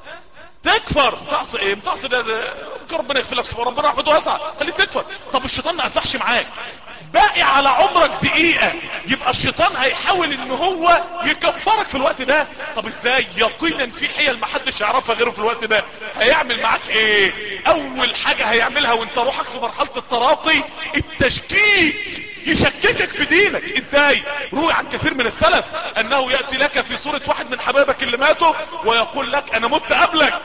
تكفر تعصي ايه تعصي ده, ده ربنا يغفر لك ربنا رحمته واسعه خليك تكفر طب الشيطان ما اسلحش معاك باقي على عمرك دقيقة يبقى الشيطان هيحاول ان هو يكفرك في الوقت ده طب ازاي يقينا في حيل محدش يعرفها غيره في الوقت ده هيعمل معاك ايه اول حاجة هيعملها وانت روحك في مرحلة التراقي التشكيك يشككك في دينك ازاي روي عن كثير من السلف انه يأتي لك في صورة واحد من حبايبك اللي ماتوا ويقول لك انا مت قبلك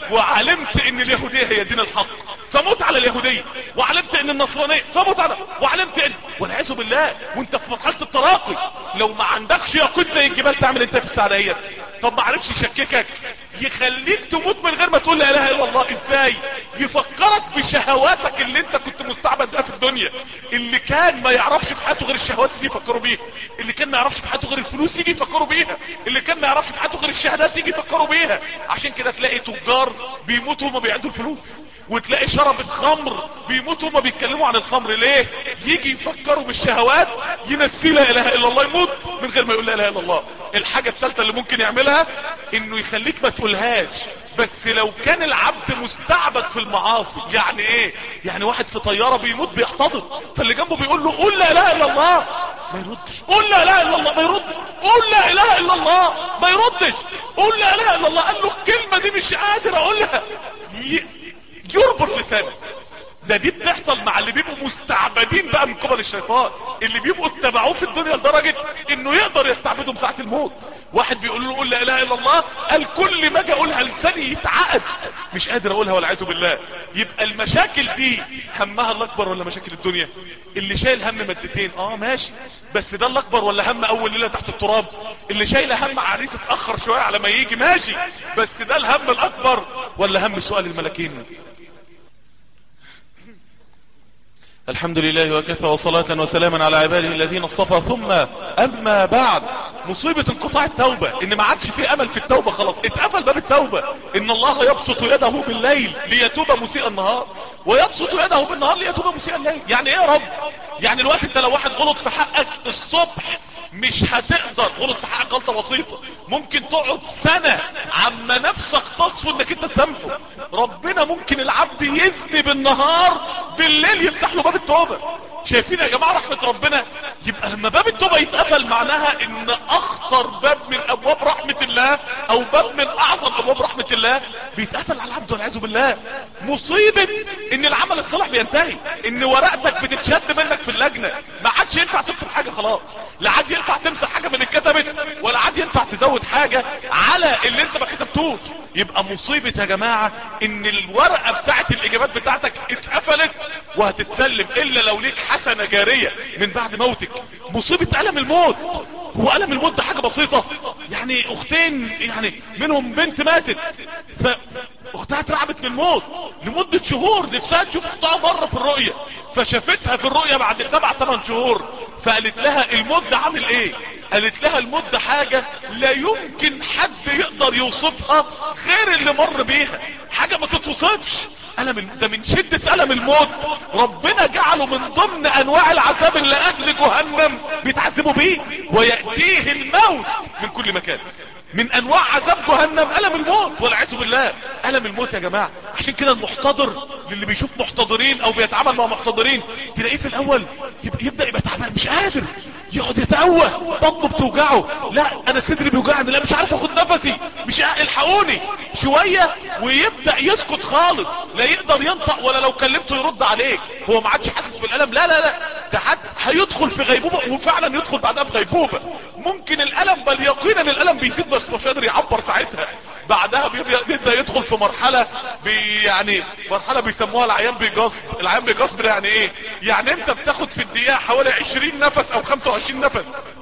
وعلمت ان اليهودية هي دين الحق فمت على اليهودية وعلمت ان النصرانية فمت على وعلمت ان والعياذ بالله وانت في مرحلة التراقي لو ما عندكش يقين زي الجبال تعمل انت في السعدية طب ما عرفش يشككك يخليك تموت من غير ما تقول لا اله الا الله ازاي يفكرك بشهواتك اللي انت كنت مستعبد بها في الدنيا اللي كان ما يعرفش في حياته غير الشهوات يجي يفكروا بيها اللي كان ما يعرفش في حياته غير الفلوس يجي يفكروا بيها اللي كان ما يعرفش في حياته غير الشهادات يجي يفكروا بيها عشان كده تلاقي تجار بيموتوا وما بيعدوا الفلوس وتلاقي شربة خمر بيموتوا وما بيتكلموا عن الخمر ليه يجي يفكروا بالشهوات ينسي لا اله الا الله يموت من غير ما يقول لا اله الا الله الحاجة الثالثة اللي ممكن يعملها انه يخليك ما تقولهاش بس لو كان العبد مستعبد في المعاصي يعني ايه يعني واحد في طيارة بيموت بيحتضر فاللي جنبه بيقول له قول لا اله الا الله ما يردش قول لا اله الا الله ما يردش قول لا اله الا الله ما يردش قول لا اله الا الله قال له الكلمة دي مش قادر اقولها ي... يربط لسانه ده دي بتحصل مع اللي بيبقوا مستعبدين بقى من قبل الشيطان اللي بيبقوا اتبعوه في الدنيا لدرجة انه يقدر يستعبدهم ساعة الموت واحد بيقول له قول لا اله الا الله قال كل ما اجي اقولها لساني يتعقد مش قادر اقولها والعياذ بالله يبقى المشاكل دي همها الاكبر ولا مشاكل الدنيا اللي شايل هم مادتين اه ماشي بس ده الاكبر ولا هم اول ليله تحت التراب اللي شايل هم عريس اتاخر شويه على ما يجي ماشي بس ده الهم الاكبر ولا هم سؤال الملكين الحمد لله وكفى وصلاة وسلاما على عباده الذين اصطفى ثم أما بعد مصيبة انقطاع التوبة ان ما عادش في امل في التوبة خلاص اتقفل باب التوبة ان الله يبسط يده بالليل ليتوب مسيء النهار ويبسط يده بالنهار ليتوب مسيء الليل يعني ايه يا رب يعني الوقت انت لو واحد غلط في حقك الصبح مش هتقدر غلط في حقك غلطة بسيطة ممكن تقعد سنة عما نفسك تصفو انك انت تسامحه ربنا ممكن العبد يزني بالنهار بالليل يفتح له باب التوبة شايفين يا جماعة رحمة ربنا يبقى لما باب التوبة يتقفل معناها ان اخطر باب من ابواب رحمة الله او باب من اعظم ابواب رحمة الله بيتقفل على العبد والعياذ بالله مصيبة ان العمل الصالح بينتهي ان ورقتك بتتشد منك في اللجنة ما عادش ينفع تكتب حاجة خلاص لا عاد ينفع تمسح حاجة من اتكتبت ولا عاد ينفع تزود حاجة على اللي انت ما كتبتوش يبقى مصيبة يا جماعة ان الورقة بتاعت الاجابات بتاعتك اتقفلت وهتتسلم الا لو ليك حسنة جارية من بعد موتك مصيبة ألم الموت هو ألم الموت ده حاجة بسيطة يعني اختين يعني منهم بنت ماتت ف اختها اترعبت من الموت لمدة شهور نفسها تشوف اختها مرة في الرؤية فشافتها في الرؤية بعد سبع ثمان شهور فقالت لها الموت ده عامل ايه قالت لها الموت ده حاجة لا يمكن حد يقدر يوصفها غير اللي مر بيها حاجة ما تتوصفش ألم ده من شدة ألم الموت ربنا جعله من ضمن أنواع العذاب اللي أهل جهنم بيتعذبوا بيه ويأتيه الموت من كل مكان من انواع عذاب جهنم الم الموت والعياذ بالله الم الموت يا جماعه عشان كده المحتضر للي بيشوف محتضرين او بيتعامل مع محتضرين تلاقيه في الاول يبدا يبقى تعبان مش قادر يقعد يتوه بطنه بتوجعه لا انا صدري بيوجعني لا مش عارف اخد نفسي مش الحقوني شويه ويبدا يسكت خالص لا يقدر ينطق ولا لو كلمته يرد عليك هو ما عادش حاسس بالالم لا لا لا ده حد هيدخل في غيبوبه وفعلا يدخل بعدها في غيبوبه ممكن الالم بل يقينا الالم بيزيد بس مش قادر يعبر ساعتها بعدها بيبدا يدخل في مرحله بي يعني مرحله بيسموها العيان بيجصب العيان بيجصب يعني ايه يعني انت بتاخد في الدقيقه حوالي 20 نفس او 25 نفس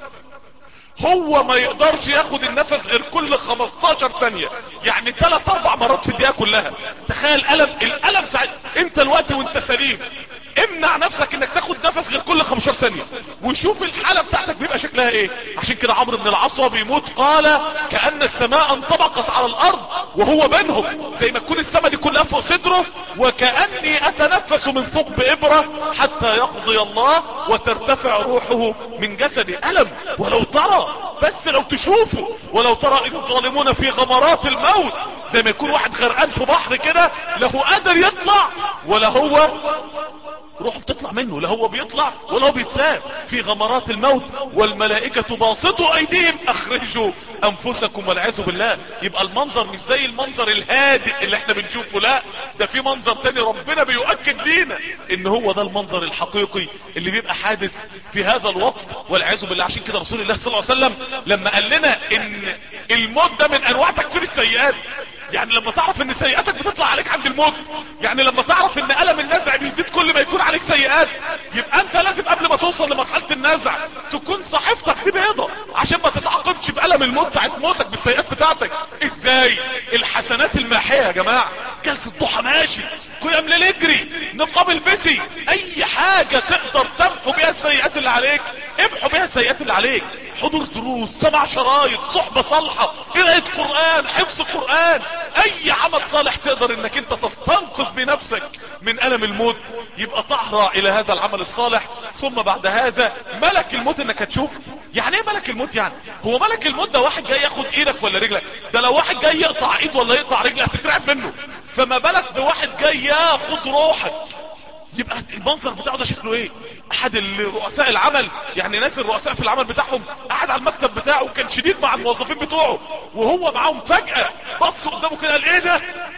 هو ما يقدرش ياخد النفس غير كل 15 ثانية يعني 3 4 مرات في الدقيقة كلها تخيل الم الالم ساعت انت الوقت وانت سليم امنع نفسك انك تاخد نفس غير كل 15 ثانية وشوف الحالة بتاعتك بيبقى شكلها ايه عشان كده عمرو بن العاص وهو بيموت قال كأن السماء انطبقت على الارض وهو بينهم زي ما تكون السماء دي كلها فوق صدره وكأني اتنفس من ثقب ابرة حتى يقضي الله وترتفع روحه من جسدي الم ولو ترى بس لو تشوفوا ولو ترى اذ الظالمون في غمرات الموت زي ما يكون واحد غرقان في بحر كده لا هو قادر يطلع ولا هو روحه بتطلع منه لا هو بيطلع ولا هو بيتساب في غمرات الموت والملائكة باسطوا ايديهم اخرجوا انفسكم والعياذ بالله يبقى المنظر مش زي المنظر الهادئ اللي احنا بنشوفه لا ده في منظر تاني ربنا بيؤكد لينا ان هو ده المنظر الحقيقي اللي بيبقى حادث في هذا الوقت والعياذ بالله عشان كده رسول الله صلى الله عليه وسلم لما قال لنا ان الموت ده من انواع تكفير السيئات يعني لما تعرف ان سيئاتك بتطلع عليك عند الموت يعني لما تعرف ان الم النزع بيزيد كل ما يكون عليك سيئات يبقى انت لازم قبل ما توصل لمرحلة النزع تكون صحيفتك دي بيضة عشان ما تتعاقبش بألم الموت ساعة موتك بالسيئات بتاعتك ازاي الحسنات الماحية يا جماعة جلسة ضحى ماشي قيام ليل اجري نقاب البسي اي حاجة تقدر تمحو بيها السيئات اللي عليك امحو بيها السيئات اللي عليك حضور دروس سمع شرايط صحبة صالحة قراءة قرآن حفظ قرآن اي عمل صالح تقدر انك انت تستنقذ بنفسك من الم الموت يبقى تحرى الى هذا العمل الصالح ثم بعد هذا ملك الموت انك هتشوفه يعني ايه ملك الموت يعني هو ملك الموت ده واحد جاي ياخد ايدك ولا رجلك ده لو واحد جاي يقطع ايد ولا يقطع رجل هتترعب منه فما بالك بواحد جاي ياخد روحك يبقى المنظر بتاعه ده شكله ايه احد رؤساء العمل يعني ناس الرؤساء في العمل بتاعهم قاعد على المكتب بتاعه كان شديد مع الموظفين بتوعه وهو معاهم فجأة بص قدامه كده قال ايه ده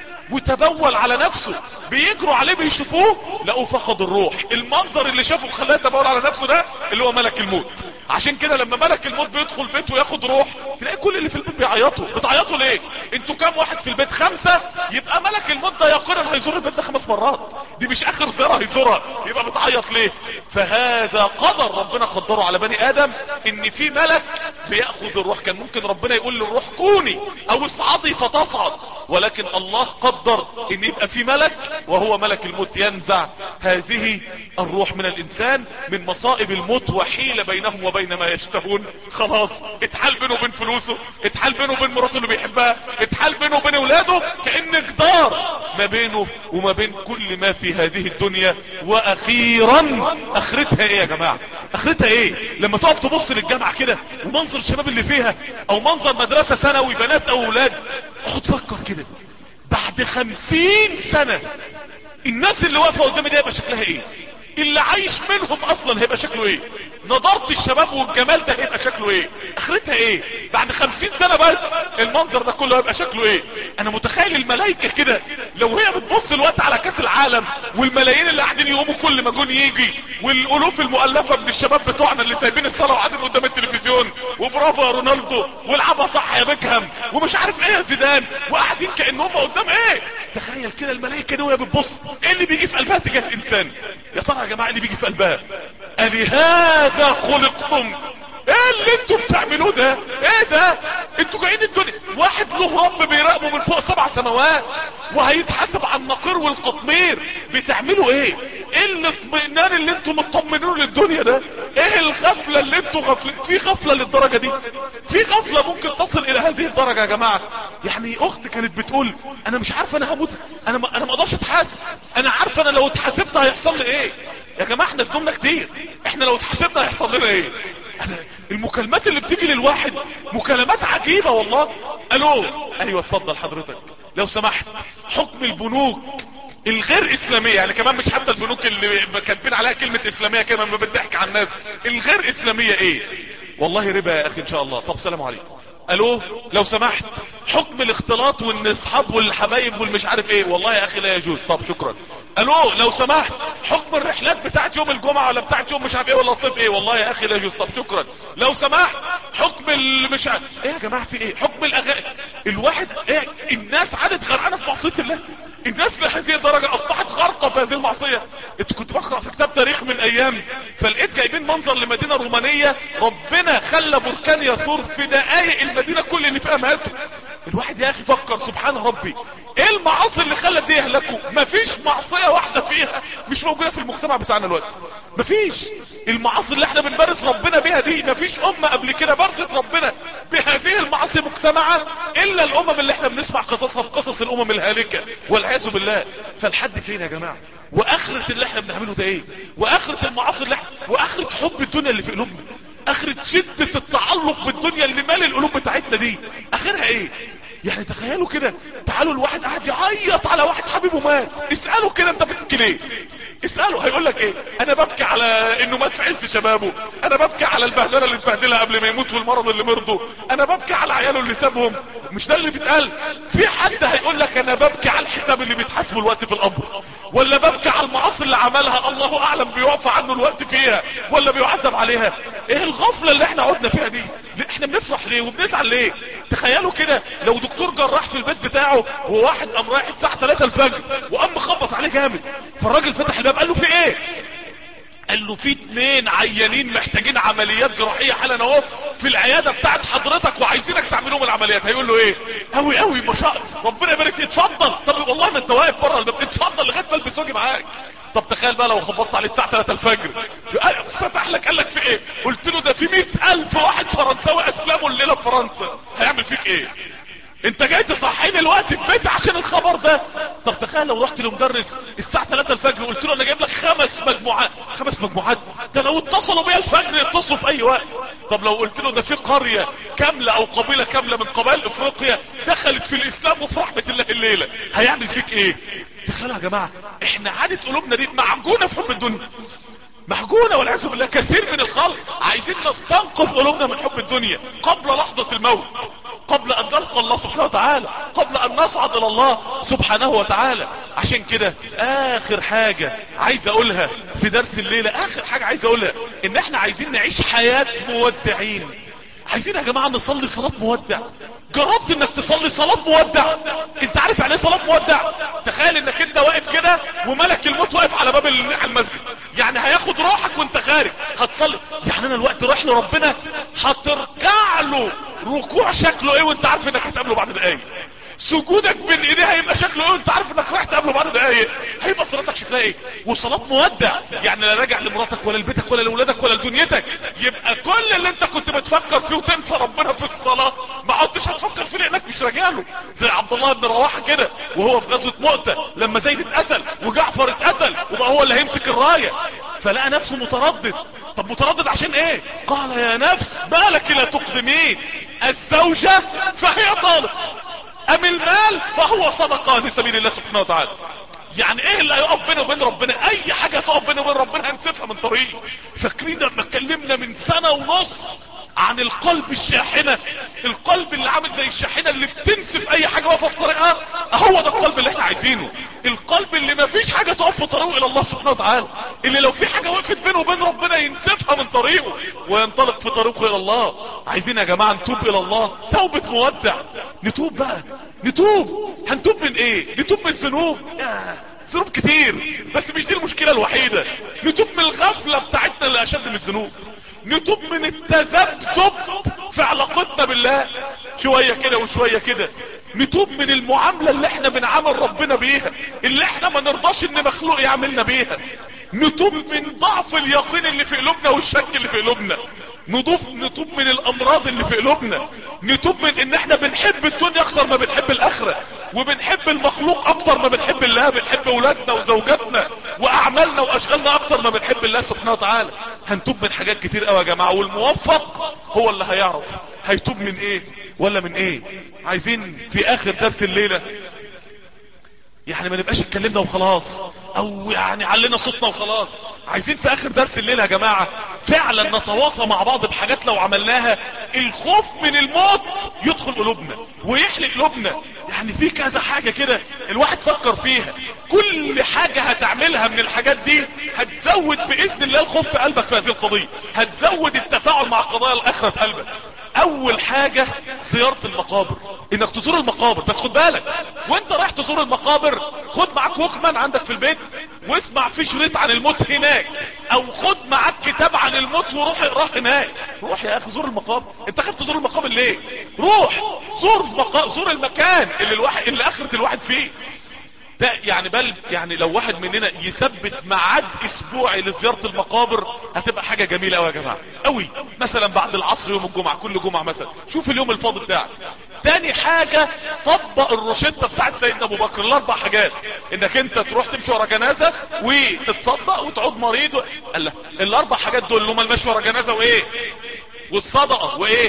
وتبول على نفسه بيجروا عليه بيشوفوه لقوا فقد الروح المنظر اللي شافه خلاه يتبول على نفسه ده اللي هو ملك الموت عشان كده لما ملك الموت بيدخل بيته وياخد روح تلاقي كل اللي في البيت بيعيطوا بتعيطوا ليه انتوا كام واحد في البيت خمسة يبقى ملك الموت ده يقرر هيزور البيت ده خمس مرات دي مش اخر زيارة هيزورها يبقى بتعيط ليه فهذا قدر ربنا قدره على بني ادم ان في ملك بياخذ الروح كان ممكن ربنا يقول للروح كوني او اصعدي فتصعد ولكن الله قدر ان يبقى في ملك وهو ملك الموت ينزع هذه الروح من الانسان من مصائب الموت وحيل بينهم وبين بين ما يشتهون خلاص اتحال بينه وبين فلوسه اتحال بينه وبين مراته اللي بيحبها اتحال بينه وبين اولاده كأن جدار ما بينه وما بين كل ما في هذه الدنيا واخيرا اخرتها ايه يا جماعة اخرتها ايه لما تقف تبص للجامعة كده ومنظر الشباب اللي فيها او منظر مدرسة ثانوي بنات او اولاد اقعد فكر كده بعد خمسين سنة الناس اللي واقفة قدامي دي هيبقى شكلها ايه اللي عايش منهم اصلا هيبقى شكله ايه نضارة الشباب والجمال ده هيبقى شكله ايه اخرتها ايه بعد خمسين سنة بس المنظر ده كله هيبقى شكله ايه انا متخيل الملايكة كده لو هي بتبص الوقت على كاس العالم والملايين اللي قاعدين يقوموا كل ما جون يجي والالوف المؤلفة من الشباب بتوعنا اللي سايبين الصلاة وقاعدين قدام التلفزيون وبرافو يا رونالدو والعبها صح يا بيكهام ومش عارف ايه يا زيدان وقاعدين كانهم قدام ايه تخيل كده الملايكة دي وهي بتبص ايه اللي بيجي في قلبها تجاه الانسان يا ترى يا جماعة اللي بيجي في قلبها ألهذا خلقتم ايه اللي انتوا بتعملوه ده ايه ده انتوا جايين الدنيا واحد له رب بيراقبه من فوق سبع سماوات وهيتحاسب على النقير والقطمير بتعملوا ايه ايه الاطمئنان اللي انتوا مطمنينه للدنيا ده ايه الغفلة اللي انتوا غفل في غفلة للدرجة دي في غفلة ممكن تصل الى هذه الدرجة يا جماعة يعني اخت كانت بتقول انا مش عارفة انا هموت انا ما انا ما اقدرش اتحاسب انا عارفة انا لو اتحاسبت هيحصل لي ايه يا جماعة احنا ذنوبنا كتير احنا لو اتحاسبنا هيحصل لنا ايه أنا المكالمات اللي بتيجي للواحد مكالمات عجيبة والله الو ايوه اتفضل حضرتك لو سمحت حكم البنوك الغير اسلامية يعني كمان مش حتى البنوك اللي كاتبين عليها كلمة اسلامية كده ما بتضحك على الناس الغير اسلامية ايه والله ربا يا اخي ان شاء الله طب سلام عليكم الو لو سمحت حكم الاختلاط وان اصحاب والحبايب والمش عارف ايه والله يا اخي لا يجوز طب شكرا الو لو سمحت حكم الرحلات بتاعت يوم الجمعة ولا بتاعت يوم مش عارف ايه ولا الصيف ايه والله يا اخي لا يجوز طب شكرا لو سمحت حكم مش عارف ايه يا جماعة في ايه حكم الاغاني الواحد ايه الناس عادت غرقانة في معصية الله الناس لهذه الدرجة اصبحت غرقة في هذه المعصية انت كنت بقرأ في كتاب تاريخ من ايام فلقيت جايبين منظر لمدينة رومانية ربنا خلى بركان يثور في دقايق المدينة كل اللي فيها ماتوا الواحد يا اخي فكر سبحان ربي ايه المعاصي اللي خلت دي يهلكوا مفيش معصية واحدة فيها مش موجودة في المجتمع بتاعنا الوقت مفيش المعاصي اللي احنا بنمارس ربنا بيها دي مفيش امة قبل كده بارزت ربنا بهذه المعاصي مجتمعة الا الامم اللي احنا بنسمع قصصها في قصص الامم الهالكة والعياذ بالله فالحد فين يا جماعة واخرة اللي احنا بنعمله ده ايه واخرة المعاصي اللي احنا واخرة حب الدنيا اللي في قلوبنا اخرة شدة التعلق بالدنيا اللي مال القلوب بتاعتنا دي اخرها ايه يعني تخيلوا كده تعالوا الواحد قاعد يعيط على واحد حبيبه مات اسأله كده انت بتبكي ليه اسأله هيقول لك ايه انا ببكي على انه مات في عز شبابه انا ببكي على البهدله اللي اتبهدلها قبل ما يموت والمرض اللي مرضه انا ببكي على عياله اللي سابهم مش ده اللي بيتقال في حد هيقول لك انا ببكي على الحساب اللي بيتحاسبه الوقت في القبر ولا ببكي على المعاصي اللي عملها الله اعلم بيوفى عنه الوقت فيها ولا بيعذب عليها ايه الغفله اللي احنا قعدنا فيها دي احنا بنفرح ليه وبنزعل ليه تخيلوا كده لو دكتور جراح في البيت بتاعه وواحد قام رايح الساعه 3 الفجر وقام مخبط عليه جامد فالراجل فتح الباب قال له في ايه قال له في اتنين عيانين محتاجين عمليات جراحية حالا اهو في العيادة بتاعت حضرتك وعايزينك تعمل لهم العمليات هيقول له ايه قوي قوي ما شاء ربنا يبارك فيك اتفضل طب والله ما انت واقف بره الباب اتفضل لغايه ما البس واجي معاك طب تخيل بقى لو خبطت عليه الساعه 3 الفجر فتح لك قال لك في ايه قلت له ده في 100000 واحد فرنساوي اسلموا الليله في فرنسا هيعمل فيك ايه انت جاي تصحيني الوقت في بيتي عشان الخبر ده طب تخيل لو رحت لمدرس الساعة 3 الفجر وقلت له انا جايب لك خمس مجموعات خمس مجموعات ده لو اتصلوا بيا الفجر يتصلوا في اي وقت طب لو قلت له ده في قرية كاملة او قبيلة كاملة من قبائل افريقيا دخلت في الاسلام وفي رحمة الله الليلة هيعمل فيك ايه تخيلوا يا جماعة احنا عادة قلوبنا دي معجونة في حب الدنيا محجونة والعياذ بالله كثير من الخلق عايزين نستنقذ قلوبنا من حب الدنيا قبل لحظة الموت قبل ان نلقى الله سبحانه وتعالى قبل ان نصعد الى الله سبحانه وتعالى عشان كده اخر حاجة عايز اقولها في درس الليلة اخر حاجة عايز اقولها ان احنا عايزين نعيش حياة مودعين عايزين يا جماعة نصلي صلاة مودع جربت انك تصلي صلاة مودع انت عارف يعني ايه صلاة مودع تخيل انك انت واقف كده وملك الموت واقف على باب المسجد يعني هياخد روحك وانت خارج هتصلي يعني انا الوقت رايح لربنا هتركع له ركوع شكله ايه وانت عارف انك هتقابله بعد دقايق سجودك بين ايديه هيبقى شكله ايه انت عارف انك رايح تقابله بعد دقايق هيبقى صلاتك شكلها ايه وصلاه مودع يعني لا راجع لمراتك ولا لبيتك ولا لاولادك ولا لدنيتك يبقى كل اللي انت كنت بتفكر فيه وتنسى ربنا في الصلاه ما عدتش هتفكر فيه لانك مش راجع له زي عبد الله بن رواحه كده وهو في غزوه مؤته لما زيد اتقتل وجعفر اتقتل وبقى هو اللي هيمسك الرايه فلقى نفسه متردد طب متردد عشان ايه قال يا نفس بالك لا تقدمين الزوجة فهي طالق ام المال فهو صدقة لسبيل الله سبحانه وتعالى يعني ايه اللي هيقف بينه وبين ربنا اي حاجة تقف بينه وبين ربنا هنسفها من طريق فاكرين لما اتكلمنا من سنة ونص عن القلب الشاحنة القلب اللي عامل زي الشاحنة اللي بتنسف اي حاجة واقفة في طريقها هو ده القلب اللي احنا عايزينه القلب اللي ما فيش حاجة تقف في طريقه الى الله سبحانه وتعالى اللي لو في حاجة وقفت بينه وبين ربنا ينسفها من طريقه وينطلق في طريقه الى الله عايزين يا جماعة نتوب الى الله توبة مودع نتوب بقى نتوب هنتوب من ايه نتوب من الذنوب ذنوب كتير بس مش دي المشكلة الوحيدة نتوب من الغفلة بتاعتنا اللي اشد من الذنوب نتوب من التذبذب في علاقتنا بالله شوية كده وشوية كده نتوب من المعاملة اللي احنا بنعامل ربنا بيها اللي احنا ما نرضاش ان مخلوق يعملنا بيها نتوب من ضعف اليقين اللي في قلوبنا والشك اللي في قلوبنا نضوف نتوب من الامراض اللي في قلوبنا نتوب من ان احنا بنحب الدنيا اكتر ما بنحب الاخرة وبنحب المخلوق اكتر ما بنحب الله بنحب اولادنا وزوجاتنا واعمالنا واشغالنا اكتر ما بنحب الله سبحانه وتعالى هنتوب من حاجات كتير قوي يا جماعة والموفق هو اللي هيعرف هيتوب من ايه ولا من ايه عايزين في اخر درس الليلة يعني ما نبقاش اتكلمنا وخلاص او يعني علينا صوتنا وخلاص عايزين في اخر درس الليلة يا جماعة فعلا نتواصى مع بعض بحاجات لو عملناها الخوف من الموت يدخل قلوبنا ويحلق قلوبنا يعني في كذا حاجة كده الواحد فكر فيها كل حاجة هتعملها من الحاجات دي هتزود باذن الله الخوف في قلبك في هذه القضية هتزود التفاعل مع قضايا الاخرة في قلبك اول حاجة زيارة المقابر انك تزور المقابر بس خد بالك وانت رايح تزور المقابر خد معاك وكمان عندك في البيت واسمع في شريط عن الموت هناك او خد معاك كتاب عن الموت وروح اقراه هناك روح يا اخي زور المقابر انت خايف تزور المقابر ليه روح زور المقا... زور المكان اللي الواحد اللي اخرة الواحد فيه ده يعني بل يعني لو واحد مننا يثبت ميعاد اسبوعي لزيارة المقابر هتبقى حاجة جميلة قوي يا جماعة قوي مثلا بعد العصر يوم الجمعة كل جمعة مثلا شوف اليوم الفاضي بتاعك تاني حاجة طبق الروشتة بتاعت سيدنا ابو بكر الاربع حاجات انك انت تروح تمشي ورا جنازة وتتصدق وتعود مريض و... الله الاربع حاجات دول اللي هم المشي ورا جنازة وايه والصدقة وايه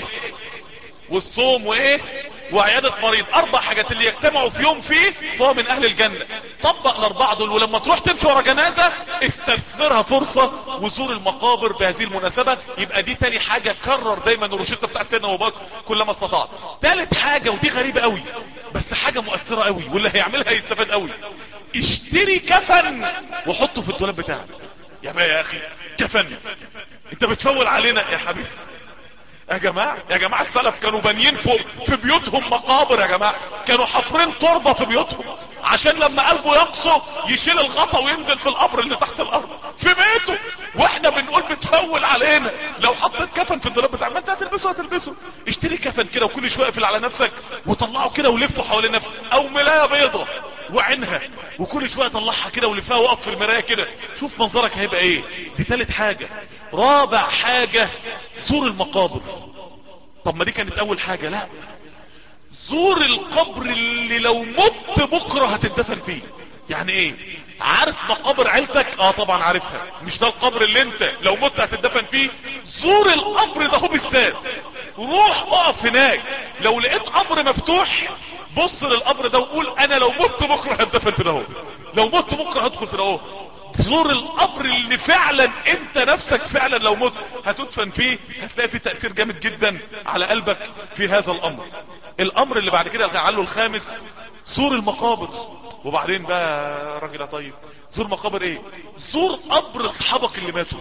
والصوم وايه وعيادة مريض اربع حاجات اللي يجتمعوا في يوم فيه فهو من اهل الجنة طبق الاربعة دول ولما تروح تمشي ورا جنازة استثمرها فرصة وزور المقابر بهذه المناسبة يبقى دي تاني حاجة كرر دايما الروشتة بتاعت سيدنا ابو بكر كلما استطاع تالت حاجة ودي غريبة قوي بس حاجة مؤثرة قوي واللي هيعملها يستفاد قوي اشتري كفن وحطه في الدولاب بتاعك يا بقى يا اخي كفن انت بتفول علينا يا حبيبي يا جماعة يا جماعة السلف كانوا بانيين فوق في بيوتهم مقابر يا جماعة كانوا حفرين تربة في بيوتهم عشان لما قلبه يقصو يشيل الغطا وينزل في القبر اللي تحت الارض في بيته واحنا بنقول بتفول علينا لو حطيت كفن في الدولاب بتاعك ما انت هتلبسه هتلبسه اشتري كفن كده وكل شويه اقفل على نفسك وطلعه كده ولفه حوالين نفسك او ملايه بيضة وعينها وكل شويه طلعها كده ولفها وقف في المرايه كده شوف منظرك هيبقى ايه دي تالت حاجة رابع حاجة زور المقابر طب ما دي كانت اول حاجة لا زور القبر اللي لو مت بكرة هتدفن فيه يعني ايه عارف مقابر عيلتك اه طبعا عارفها مش ده القبر اللي انت لو مت هتدفن فيه زور القبر ده هو بالذات روح اقف هناك لو لقيت قبر مفتوح بص للقبر ده وقول انا لو مت بكرة هتدفن في ده هو لو مت بكرة هدخل في ده هو زور القبر اللي فعلا انت نفسك فعلا لو مت هتدفن فيه هتلاقي فيه تأثير جامد جدا على قلبك في هذا الامر الامر اللي بعد كده لعله الخامس زور المقابر وبعدين بقى راجل طيب زور مقابر ايه زور قبر اصحابك اللي ماتوا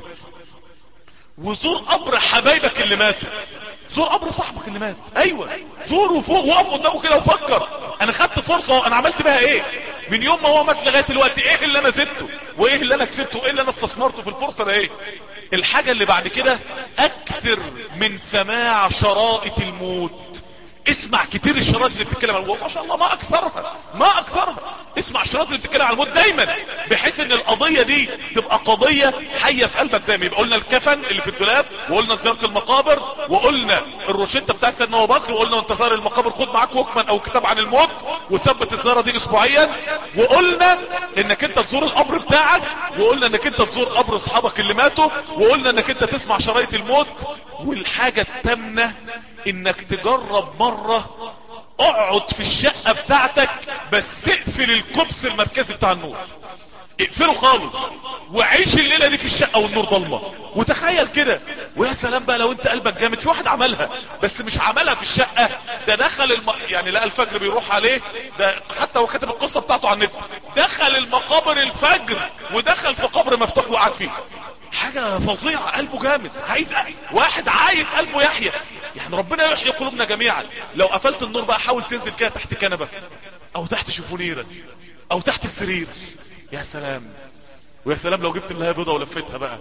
وزور قبر حبايبك اللي ماتوا زور قبر صاحبك اللي مات ايوه زور وفوق وقف قدامه كده وفكر انا خدت فرصة انا عملت بها ايه من يوم ما هو مات لغاية دلوقتي ايه اللي انا زدته وايه اللي انا كسبته وايه اللي انا استثمرته في الفرصة ده ايه الحاجة اللي بعد كده اكثر من سماع شرائط الموت اسمع كتير الشرايط اللي بتتكلم عن الموت ما شاء الله ما اكثرها ما اكثرها اسمع الشرايط اللي بتتكلم عن الموت دايما بحيث ان القضية دي تبقى قضية حية في قلبك دايما يبقى قلنا الكفن اللي في الدولاب وقلنا زيارة المقابر وقلنا الروشتة بتاع سيدنا ابو بكر وقلنا وانت زار المقابر خد معاك وكمان او كتاب عن الموت وثبت الزيارة دي اسبوعيا وقلنا انك انت تزور القبر بتاعك وقلنا انك انت تزور قبر اصحابك اللي ماتوا وقلنا انك انت تسمع شرايط الموت والحاجة التامنة انك تجرب مرة اقعد في الشقة بتاعتك بس اقفل الكبس المركزي بتاع النور اقفله خالص وعيش الليلة دي في الشقة والنور ضلمة وتخيل كده ويا سلام بقى لو انت قلبك جامد في واحد عملها بس مش عملها في الشقة ده دخل الم... يعني لقى الفجر بيروح عليه ده حتى هو كاتب القصة بتاعته على النت دخل المقابر الفجر ودخل في قبر مفتوح وقعد فيه حاجة فظيعة قلبه جامد عايز واحد عايز قلبه يحيى يعني ربنا يحيي قلوبنا جميعا لو قفلت النور بقى حاول تنزل كده تحت كنبة او تحت شفونيرة او تحت السرير يا سلام ويا سلام لو جبت اللي هي بيضة ولفتها بقى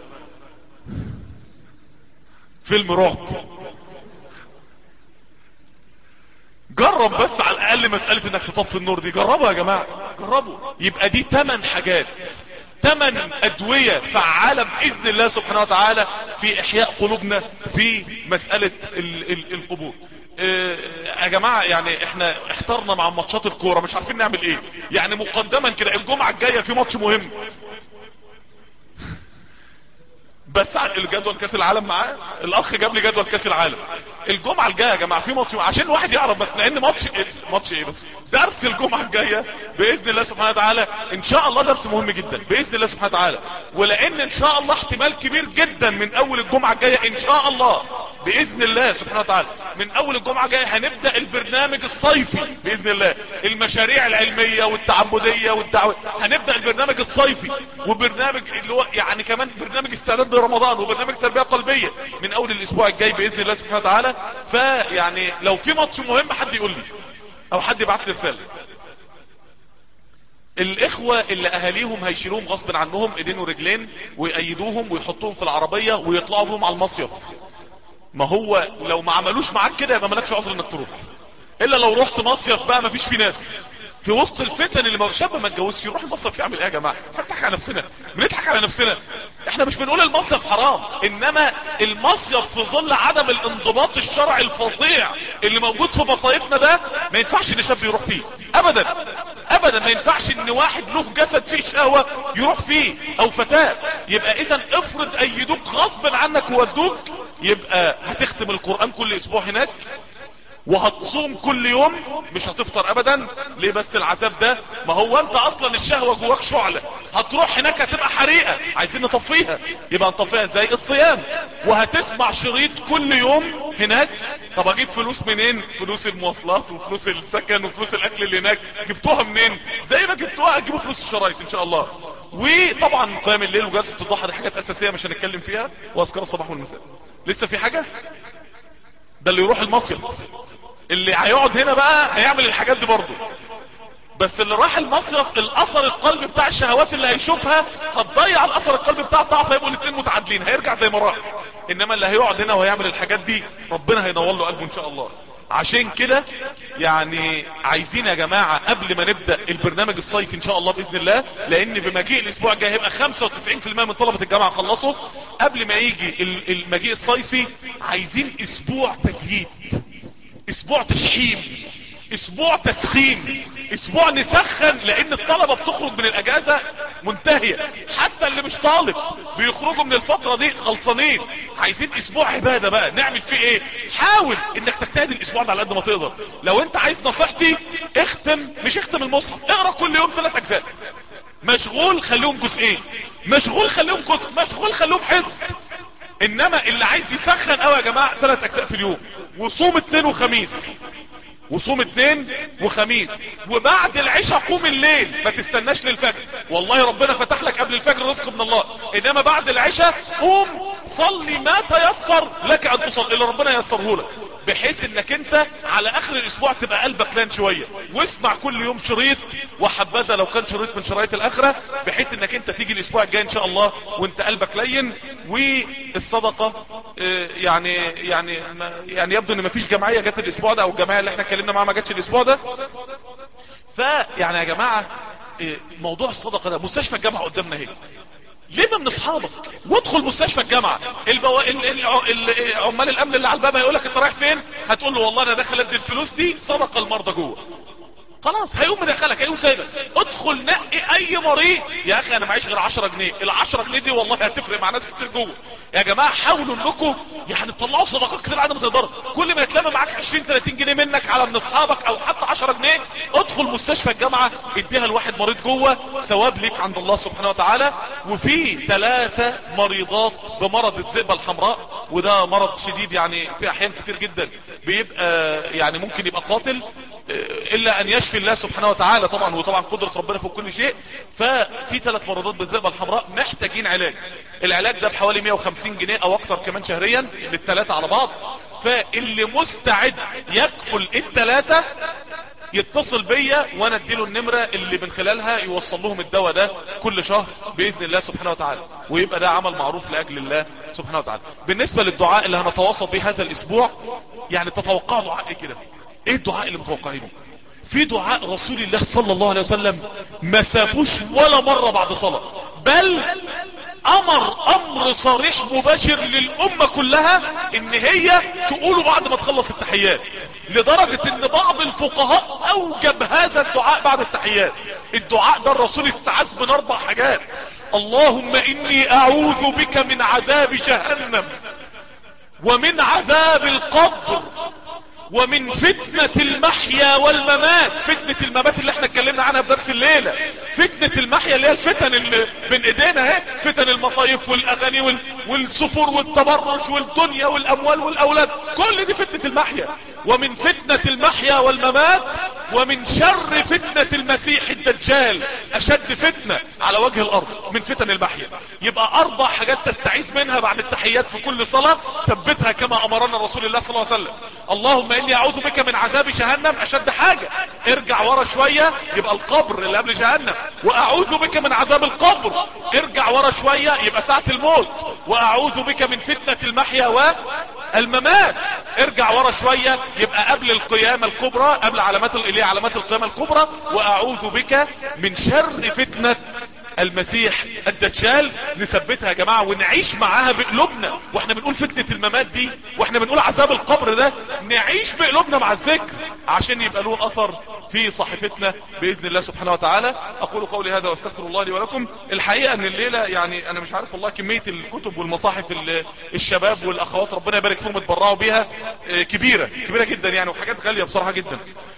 فيلم رعب جرب بس على الاقل مسألة انك تطفي النور دي جربوا يا جماعة جربوا يبقى دي تمن حاجات ثمان ادوية فعالة باذن الله سبحانه وتعالى في احياء قلوبنا في مسألة ال ال القبور اه يا جماعة يعني احنا احترنا مع ماتشات الكورة مش عارفين نعمل ايه يعني مقدما كده الجمعة الجاية في ماتش مهم بس الجدول كاس العالم معاه الاخ جاب لي جدول كاس العالم الجمعه الجايه يا جماعه في ماتش عشان الواحد يعرف بس لان ماتش ماتش ايه بس درس الجمعه الجايه باذن الله سبحانه وتعالى ان شاء الله درس مهم جدا باذن الله سبحانه وتعالى ولان ان شاء الله احتمال كبير جدا من اول الجمعه الجايه ان شاء الله باذن الله سبحانه وتعالى من اول الجمعه الجايه هنبدا البرنامج الصيفي باذن الله المشاريع العلميه والتعبديه والدعوه هنبدا البرنامج الصيفي وبرنامج اللي هو يعني كمان برنامج استعداد لرمضان وبرنامج تربيه قلبيه من اول الاسبوع الجاي باذن الله سبحانه وتعالى فيعني لو في ماتش مهم حد يقول لي او حد يبعت لي رساله الاخوة اللي اهاليهم هيشيلوهم غصب عنهم ايدين ورجلين ويأيدوهم ويحطوهم في العربية ويطلعوا بهم على المصيف ما هو لو ما عملوش معاك كده يبقى مالكش عذر انك تروح الا لو رحت مصيف بقى مفيش فيه ناس في وسط الفتن اللي ما شاب ما اتجوزش يروح المصيف يعمل ايه يا جماعه بنضحك على نفسنا بنضحك على نفسنا احنا مش بنقول المصيف حرام انما المصيف في ظل عدم الانضباط الشرعي الفظيع اللي موجود في مصايفنا ده ما ينفعش ان شاب يروح فيه ابدا ابدا ما ينفعش ان واحد له جسد فيه شهوه يروح فيه او فتاه يبقى اذا افرض ايدوك غصب عنك وودوك يبقى هتختم القران كل اسبوع هناك وهتصوم كل يوم مش هتفطر ابدا ليه بس العذاب ده ما هو انت اصلا الشهوة جواك شعلة هتروح هناك هتبقى حريقة عايزين نطفيها يبقى نطفيها ازاي الصيام وهتسمع شريط كل يوم هناك طب اجيب فلوس منين فلوس المواصلات وفلوس السكن وفلوس الاكل اللي هناك جبتوها منين زي ما جبتوها هتجيبوا فلوس الشرايط ان شاء الله وطبعا قيام الليل وجلسة الضحى دي حاجات اساسية مش هنتكلم فيها واذكار الصباح والمساء لسه في حاجة ده اللي يروح المصيف اللي هيقعد هنا بقى هيعمل الحاجات دي برضه بس اللي راح المصيف الاثر القلبي بتاع الشهوات اللي هيشوفها هتضيع الاثر القلبي بتاع الطاعه فيبقوا الاثنين متعادلين هيرجع زي ما راح انما اللي هيقعد هنا وهيعمل الحاجات دي ربنا هينور له قلبه ان شاء الله عشان كده يعني عايزين يا جماعة قبل ما نبدأ البرنامج الصيفي ان شاء الله باذن الله لان بمجيء الاسبوع الجاي هيبقى 95% من طلبة الجامعة خلصوا قبل ما يجي المجيء الصيفي عايزين اسبوع تزييد اسبوع تشحيم اسبوع تسخين اسبوع نسخن لان الطلبة بتخرج من الاجازة منتهية حتى اللي مش طالب بيخرجوا من الفترة دي خلصانين عايزين اسبوع عبادة بقى نعمل فيه ايه حاول انك تجتهد الاسبوع ده على قد ما تقدر لو انت عايز نصيحتي اختم مش اختم المصحف اقرا كل يوم ثلاث اجزاء مشغول خليهم جزئين مشغول خليهم جزء مشغول خليهم حزب انما اللي عايز يسخن قوي يا جماعة ثلاث اجزاء في اليوم وصوم اثنين وخميس وصوم اثنين وخميس وبعد العشاء قوم الليل ما تستناش للفجر والله ربنا فتح لك قبل الفجر رزق من الله انما بعد العشاء قوم صلي ما تيسر لك ان تصل اللي ربنا ييسره لك بحيث انك انت على اخر الاسبوع تبقى قلبك لان شوية واسمع كل يوم شريط وحبذا لو كان شريط من شرايط الاخرة بحيث انك انت تيجي الاسبوع الجاي ان شاء الله وانت قلبك لين والصدقة اه يعني يعني يعني يبدو ان مفيش جمعية جت الاسبوع ده او الجمعية اللي احنا اتكلمنا معاها ما جاتش الاسبوع ده فيعني يا جماعة اه موضوع الصدقة ده مستشفى الجامعة قدامنا اهي ليه من اصحابك وادخل مستشفى الجامعة البو... ال... ال... ال... عمال الامن اللي على الباب هيقولك انت رايح فين هتقول له والله انا داخل ادي الفلوس دي صدقة المرضى جوه خلاص هيقوم مدخلك هيقوم سايبك ادخل نقي اي مريض يا اخي انا معيش غير 10 جنيه ال 10 جنيه دي والله هتفرق مع ناس كتير جوه يا جماعه حاولوا انكم يعني تطلعوا صدقات كتير قد ما تقدروا كل ما يتلم معاك 20 30 جنيه منك على من اصحابك او حتى 10 جنيه ادخل مستشفى الجامعه اديها لواحد مريض جوه ثواب ليك عند الله سبحانه وتعالى وفي ثلاثه مريضات بمرض الذئبه الحمراء وده مرض شديد يعني في احيان كتير جدا بيبقى يعني ممكن يبقى قاتل الا ان يشفي الله سبحانه وتعالى طبعا وطبعا قدرة ربنا في كل شيء ففي ثلاث مرضات بالذئبة الحمراء محتاجين علاج العلاج ده بحوالي 150 جنيه او اكثر كمان شهريا للثلاثة على بعض فاللي مستعد يكفل الثلاثة يتصل بيا وانا اديله النمرة اللي من خلالها يوصل لهم الدواء ده كل شهر باذن الله سبحانه وتعالى ويبقى ده عمل معروف لاجل الله سبحانه وتعالى بالنسبة للدعاء اللي هنتواصل به هذا الاسبوع يعني تتوقعوا دعاء ايه كده ايه الدعاء اللي متوقعينه في دعاء رسول الله صلى الله عليه وسلم ما سابوش ولا مرة بعد صلاة بل امر امر صريح مباشر للامة كلها ان هي تقوله بعد ما تخلص التحيات لدرجة ان بعض الفقهاء اوجب هذا الدعاء بعد التحيات الدعاء ده الرسول استعاذ من اربع حاجات اللهم اني اعوذ بك من عذاب جهنم ومن عذاب القبر ومن فتنة المحيا والممات فتنة الممات اللي احنا اتكلمنا عنها في درس الليلة فتنة المحيا اللي هي الفتن اللي بين ايدينا اهي فتن المصايف والاغاني وال... والسفور والتبرج والدنيا والاموال والاولاد كل دي فتنة المحيا ومن فتنة المحيا والممات ومن شر فتنة المسيح الدجال اشد فتنة على وجه الارض من فتن المحيا يبقى اربع حاجات تستعيذ منها بعد التحيات في كل صلاة ثبتها كما امرنا رسول الله صلى الله عليه وسلم اللهم اني اعوذ بك من عذاب جهنم اشد حاجة ارجع ورا شوية يبقى القبر اللي قبل جهنم واعوذ بك من عذاب القبر ارجع ورا شوية يبقى ساعة الموت واعوذ بك من فتنة المحيا والممات ارجع ورا شوية يبقى قبل القيامة الكبرى قبل علامات اللي هي علامات القيامة الكبرى واعوذ بك من شر فتنة المسيح الدجال نثبتها يا جماعة ونعيش معاها بقلوبنا واحنا بنقول فتنة الممات دي واحنا بنقول عذاب القبر ده نعيش بقلوبنا مع الذكر عشان يبقى له اثر في صحيفتنا باذن الله سبحانه وتعالى اقول قولي هذا واستغفر الله لي ولكم الحقيقة ان الليلة يعني انا مش عارف والله كمية الكتب والمصاحف الشباب والاخوات ربنا يبارك فيهم اتبرعوا بيها كبيرة كبيرة جدا يعني وحاجات غالية بصراحة جدا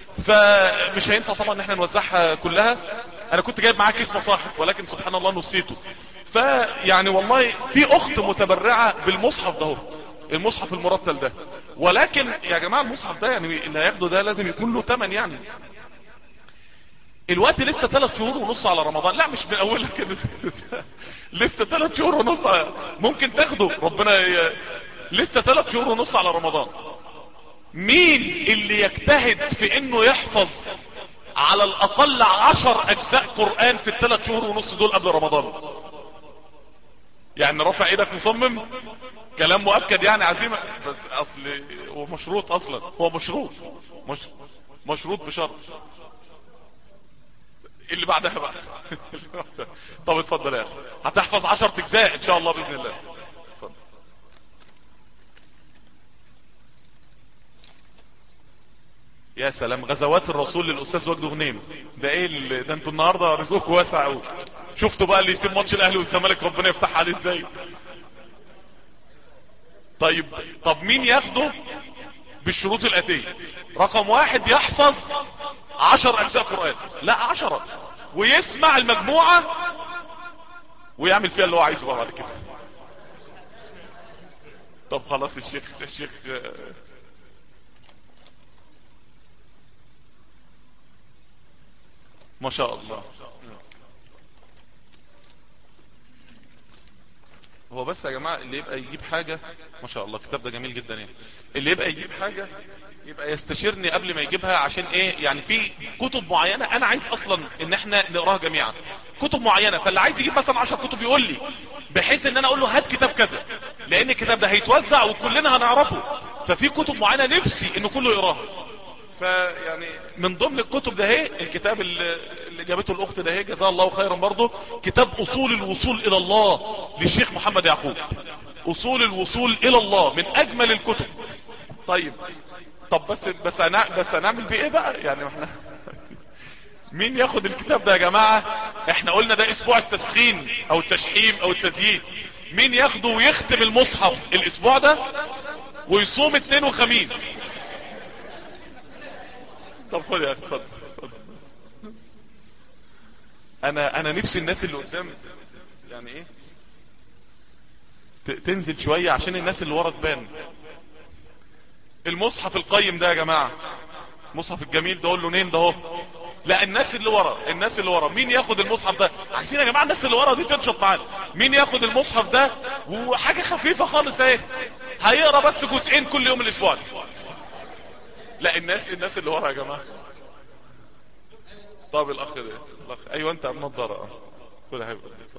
فمش هينفع طبعا ان احنا نوزعها كلها انا كنت جايب معاه كيس مصاحف ولكن سبحان الله نسيته فيعني والله في اخت متبرعة بالمصحف ده المصحف المرتل ده ولكن يا جماعة المصحف ده يعني اللي هياخده ده لازم يكون له تمن يعني الوقت لسه ثلاث شهور ونص على رمضان لا مش من اولها كده لسه ثلاث شهور ونص ممكن تاخده ربنا ي... لسه ثلاث شهور ونص على رمضان مين اللي يجتهد في انه يحفظ على الاقل عشر اجزاء قرآن في الثلاث شهور ونص دول قبل رمضان يعني رفع ايدك مصمم كلام مؤكد يعني عزيمة بس اصل هو مشروط اصلا هو مشروط مش مشروط بشرط اللي بعدها بقى طب اتفضل يا اخي هتحفظ عشر اجزاء ان شاء الله باذن الله اتفضل يا سلام غزوات الرسول للاستاذ وجد غنيم ده ايه اللي ده انتوا النهارده رزقكم واسع قوي شفتوا بقى اللي يسيب ماتش الاهلي والزمالك ربنا يفتح عليه ازاي طيب طب مين ياخده بالشروط الاتيه رقم واحد يحفظ عشر اجزاء قرآن لا عشرة ويسمع المجموعة ويعمل فيها اللي هو عايزه بقى بعد كده طب خلاص الشيخ الشيخ ما شاء الله هو بس يا جماعة اللي يبقى يجيب حاجة ما شاء الله الكتاب ده جميل جدا يعني اللي يبقى يجيب حاجة يبقى يستشيرني قبل ما يجيبها عشان ايه يعني في كتب معينة انا عايز اصلا ان احنا نقراها جميعا كتب معينة فاللي عايز يجيب مثلا 10 كتب يقول لي بحيث ان انا اقول له هات كتاب كذا لان الكتاب ده هيتوزع وكلنا هنعرفه ففي كتب معينة نفسي ان كله يقراها فيعني من ضمن الكتب ده هي الكتاب اللي اللي جابته الاخت ده هي جزاها الله خيرا برضه كتاب اصول الوصول الى الله للشيخ محمد يعقوب اصول الوصول الى الله من اجمل الكتب طيب طب بس بس أنا بس هنعمل بيه ايه بقى يعني احنا مين ياخد الكتاب ده يا جماعة احنا قلنا ده اسبوع التسخين او التشحيم او التزيين مين ياخده ويختم المصحف الاسبوع ده ويصوم اثنين وخميس طب خد يا اخي اتفضل اتفضل. انا انا نفسي الناس اللي قدام يعني ايه ت- تنزل شوية عشان الناس اللي ورا تبان المصحف القيم ده يا جماعة المصحف الجميل ده له نين ده اهو لا الناس اللي ورا الناس اللي ورا مين ياخد المصحف ده عايزين يا جماعة الناس اللي ورا دي تنشط معانا مين ياخد المصحف ده وحاجة خفيفة خالص اهي هيقرا بس جزئين كل يوم الاسبوع ده. لا الناس الناس اللي ورا يا جماعة طب الاخ ده الاخ ايوه انت النضاره اه خد يا حبيبي اتفضل.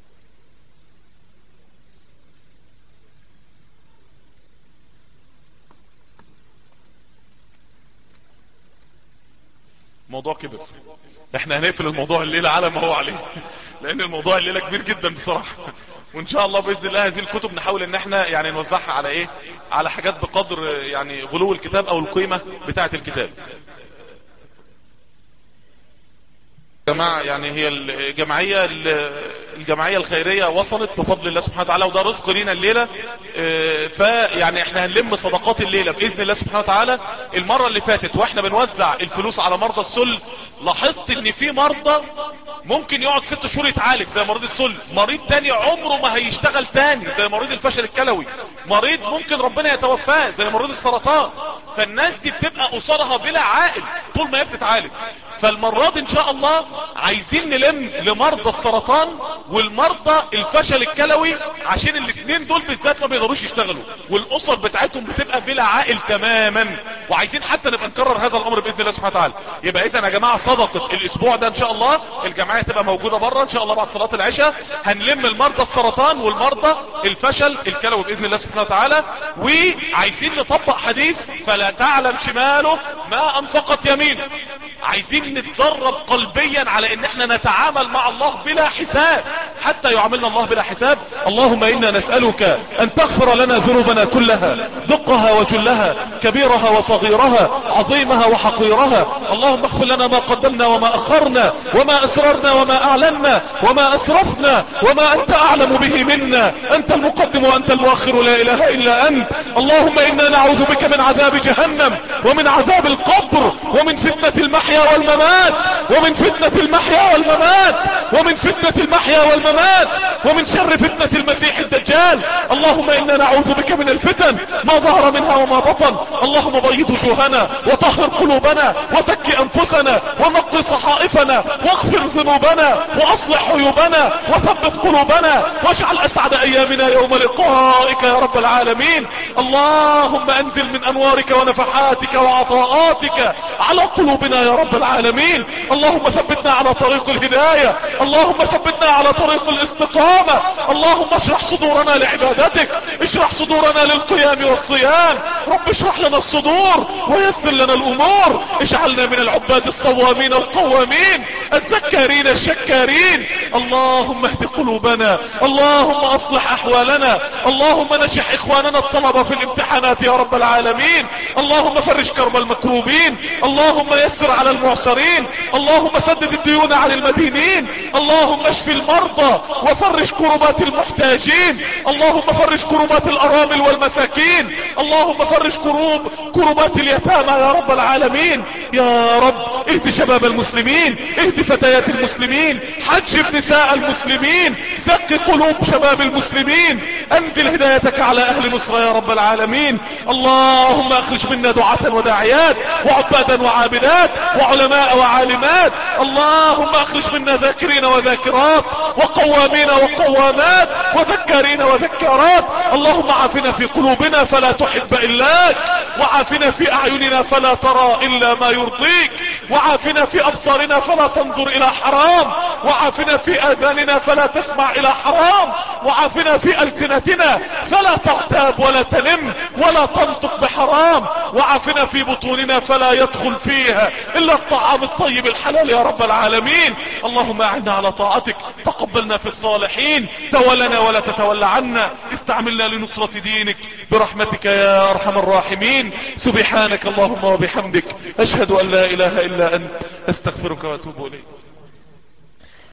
موضوع كبر احنا هنقفل الموضوع الليلة على ما هو عليه لان الموضوع الليلة كبير جدا بصراحة وان شاء الله باذن الله هذه الكتب نحاول ان احنا يعني نوزعها على ايه على حاجات بقدر يعني غلو الكتاب او القيمة بتاعة الكتاب جماعة يعني هي الجمعية الجمعية الخيرية وصلت بفضل الله سبحانه وتعالى وده رزق لينا الليلة اه، فيعني احنا هنلم صدقات الليلة بإذن الله سبحانه وتعالى المرة اللي فاتت واحنا بنوزع الفلوس على مرضى السل لاحظت ان في مرضى ممكن يقعد ست شهور يتعالج زي مريض السل مريض تاني عمره ما هيشتغل تاني زي مريض الفشل الكلوي مريض ممكن ربنا يتوفاه زي مريض السرطان فالناس دي بتبقى اسرها بلا عائل طول ما هي بتتعالج فالمرة دي ان شاء الله عايزين نلم لمرضى السرطان والمرضى الفشل الكلوي عشان الاثنين دول بالذات ما بيقدروش يشتغلوا والاسر بتاعتهم بتبقى بلا عائل تماما وعايزين حتى نبقى نكرر هذا الامر باذن الله سبحانه وتعالى يبقى اذا يا جماعه صدقه الاسبوع ده ان شاء الله الجمعيه تبقى موجوده بره ان شاء الله بعد صلاه العشاء هنلم المرضى السرطان والمرضى الفشل الكلوي باذن الله سبحانه وتعالى وعايزين نطبق حديث فلا تعلم شماله ما انفقت يمينه عايزين نتدرب قلبيا على ان احنا نتعامل مع الله بلا حساب حتى يعاملنا الله بلا حساب اللهم انا نسألك ان تغفر لنا ذنوبنا كلها دقها وجلها كبيرها وصغيرها عظيمها وحقيرها اللهم اغفر لنا ما قدمنا وما اخرنا وما اسررنا وما اعلنا وما اسرفنا وما انت اعلم به منا انت المقدم وانت المؤخر لا اله الا انت اللهم انا نعوذ بك من عذاب جهنم ومن عذاب القبر ومن فتنة المحيا والممات ومن فتنة المحيا والممات ومن فتنة المحيا والممات ومن شر فتنة المسيح الدجال اللهم انا نعوذ بك من الفتن ما ظهر منها وما بطن اللهم بيض وجوهنا وطهر قلوبنا وزك انفسنا ونقي صحائفنا واغفر ذنوبنا واصلح عيوبنا وثبت قلوبنا واجعل اسعد ايامنا يوم لقائك يا رب العالمين اللهم انزل من انوارك ونفحاتك وعطاءاتك على قلوبنا يا رب العالمين اللهم ثبتنا على طريق الهداية اللهم ثبتنا على طريق الاستقامة اللهم اشرح صدورنا لعبادتك اشرح صدورنا للقيام والصيام رب اشرح لنا الصدور ويسر لنا الامور اجعلنا من العباد الصوامين القوامين الذكارين الشكارين اللهم اهد قلوبنا اللهم اصلح احوالنا اللهم نجح اخواننا الطلبة في الامتحانات يا رب العالمين اللهم فرج كرب المكروبين اللهم يسر على المعسرين اللهم سدد الديون عن المدينين اللهم اشف المرضى وفرج كربات المحتاجين اللهم فرج كربات الارامل والمساكين اللهم فرج كروب كربات اليتامى يا رب العالمين يا رب اهد شباب المسلمين اهد فتيات المسلمين حجب نساء المسلمين زق قلوب شباب المسلمين انزل هدايتك على اهل مصر يا رب العالمين اللهم اخرج منا دعاة وداعيات وعبادا وعابدات وعلماء وعالمات اللهم اخرج منا ذاكرين وذاكرات وقارئين قوامين وقوامات وذكارين وذكارات اللهم عافنا في قلوبنا فلا تحب إلاك وعافنا في أعيننا فلا ترى إلا ما يرضيك وعافنا في أبصارنا فلا تنظر إلى حرام وعافنا في آذاننا فلا تسمع إلى حرام وعافنا في ألسنتنا فلا تغتاب ولا تنم ولا تنطق بحرام وعافنا في بطوننا فلا يدخل فيها إلا الطعام الطيب الحلال يا رب العالمين اللهم أعنا على طاعتك تقبلنا في الصالحين تولنا ولا تتولى عنا استعملنا لنصرة دينك برحمتك يا أرحم الراحمين سبحانك اللهم وبحمدك أشهد أن لا إله إلا أنت أستغفرك وأتوب إليك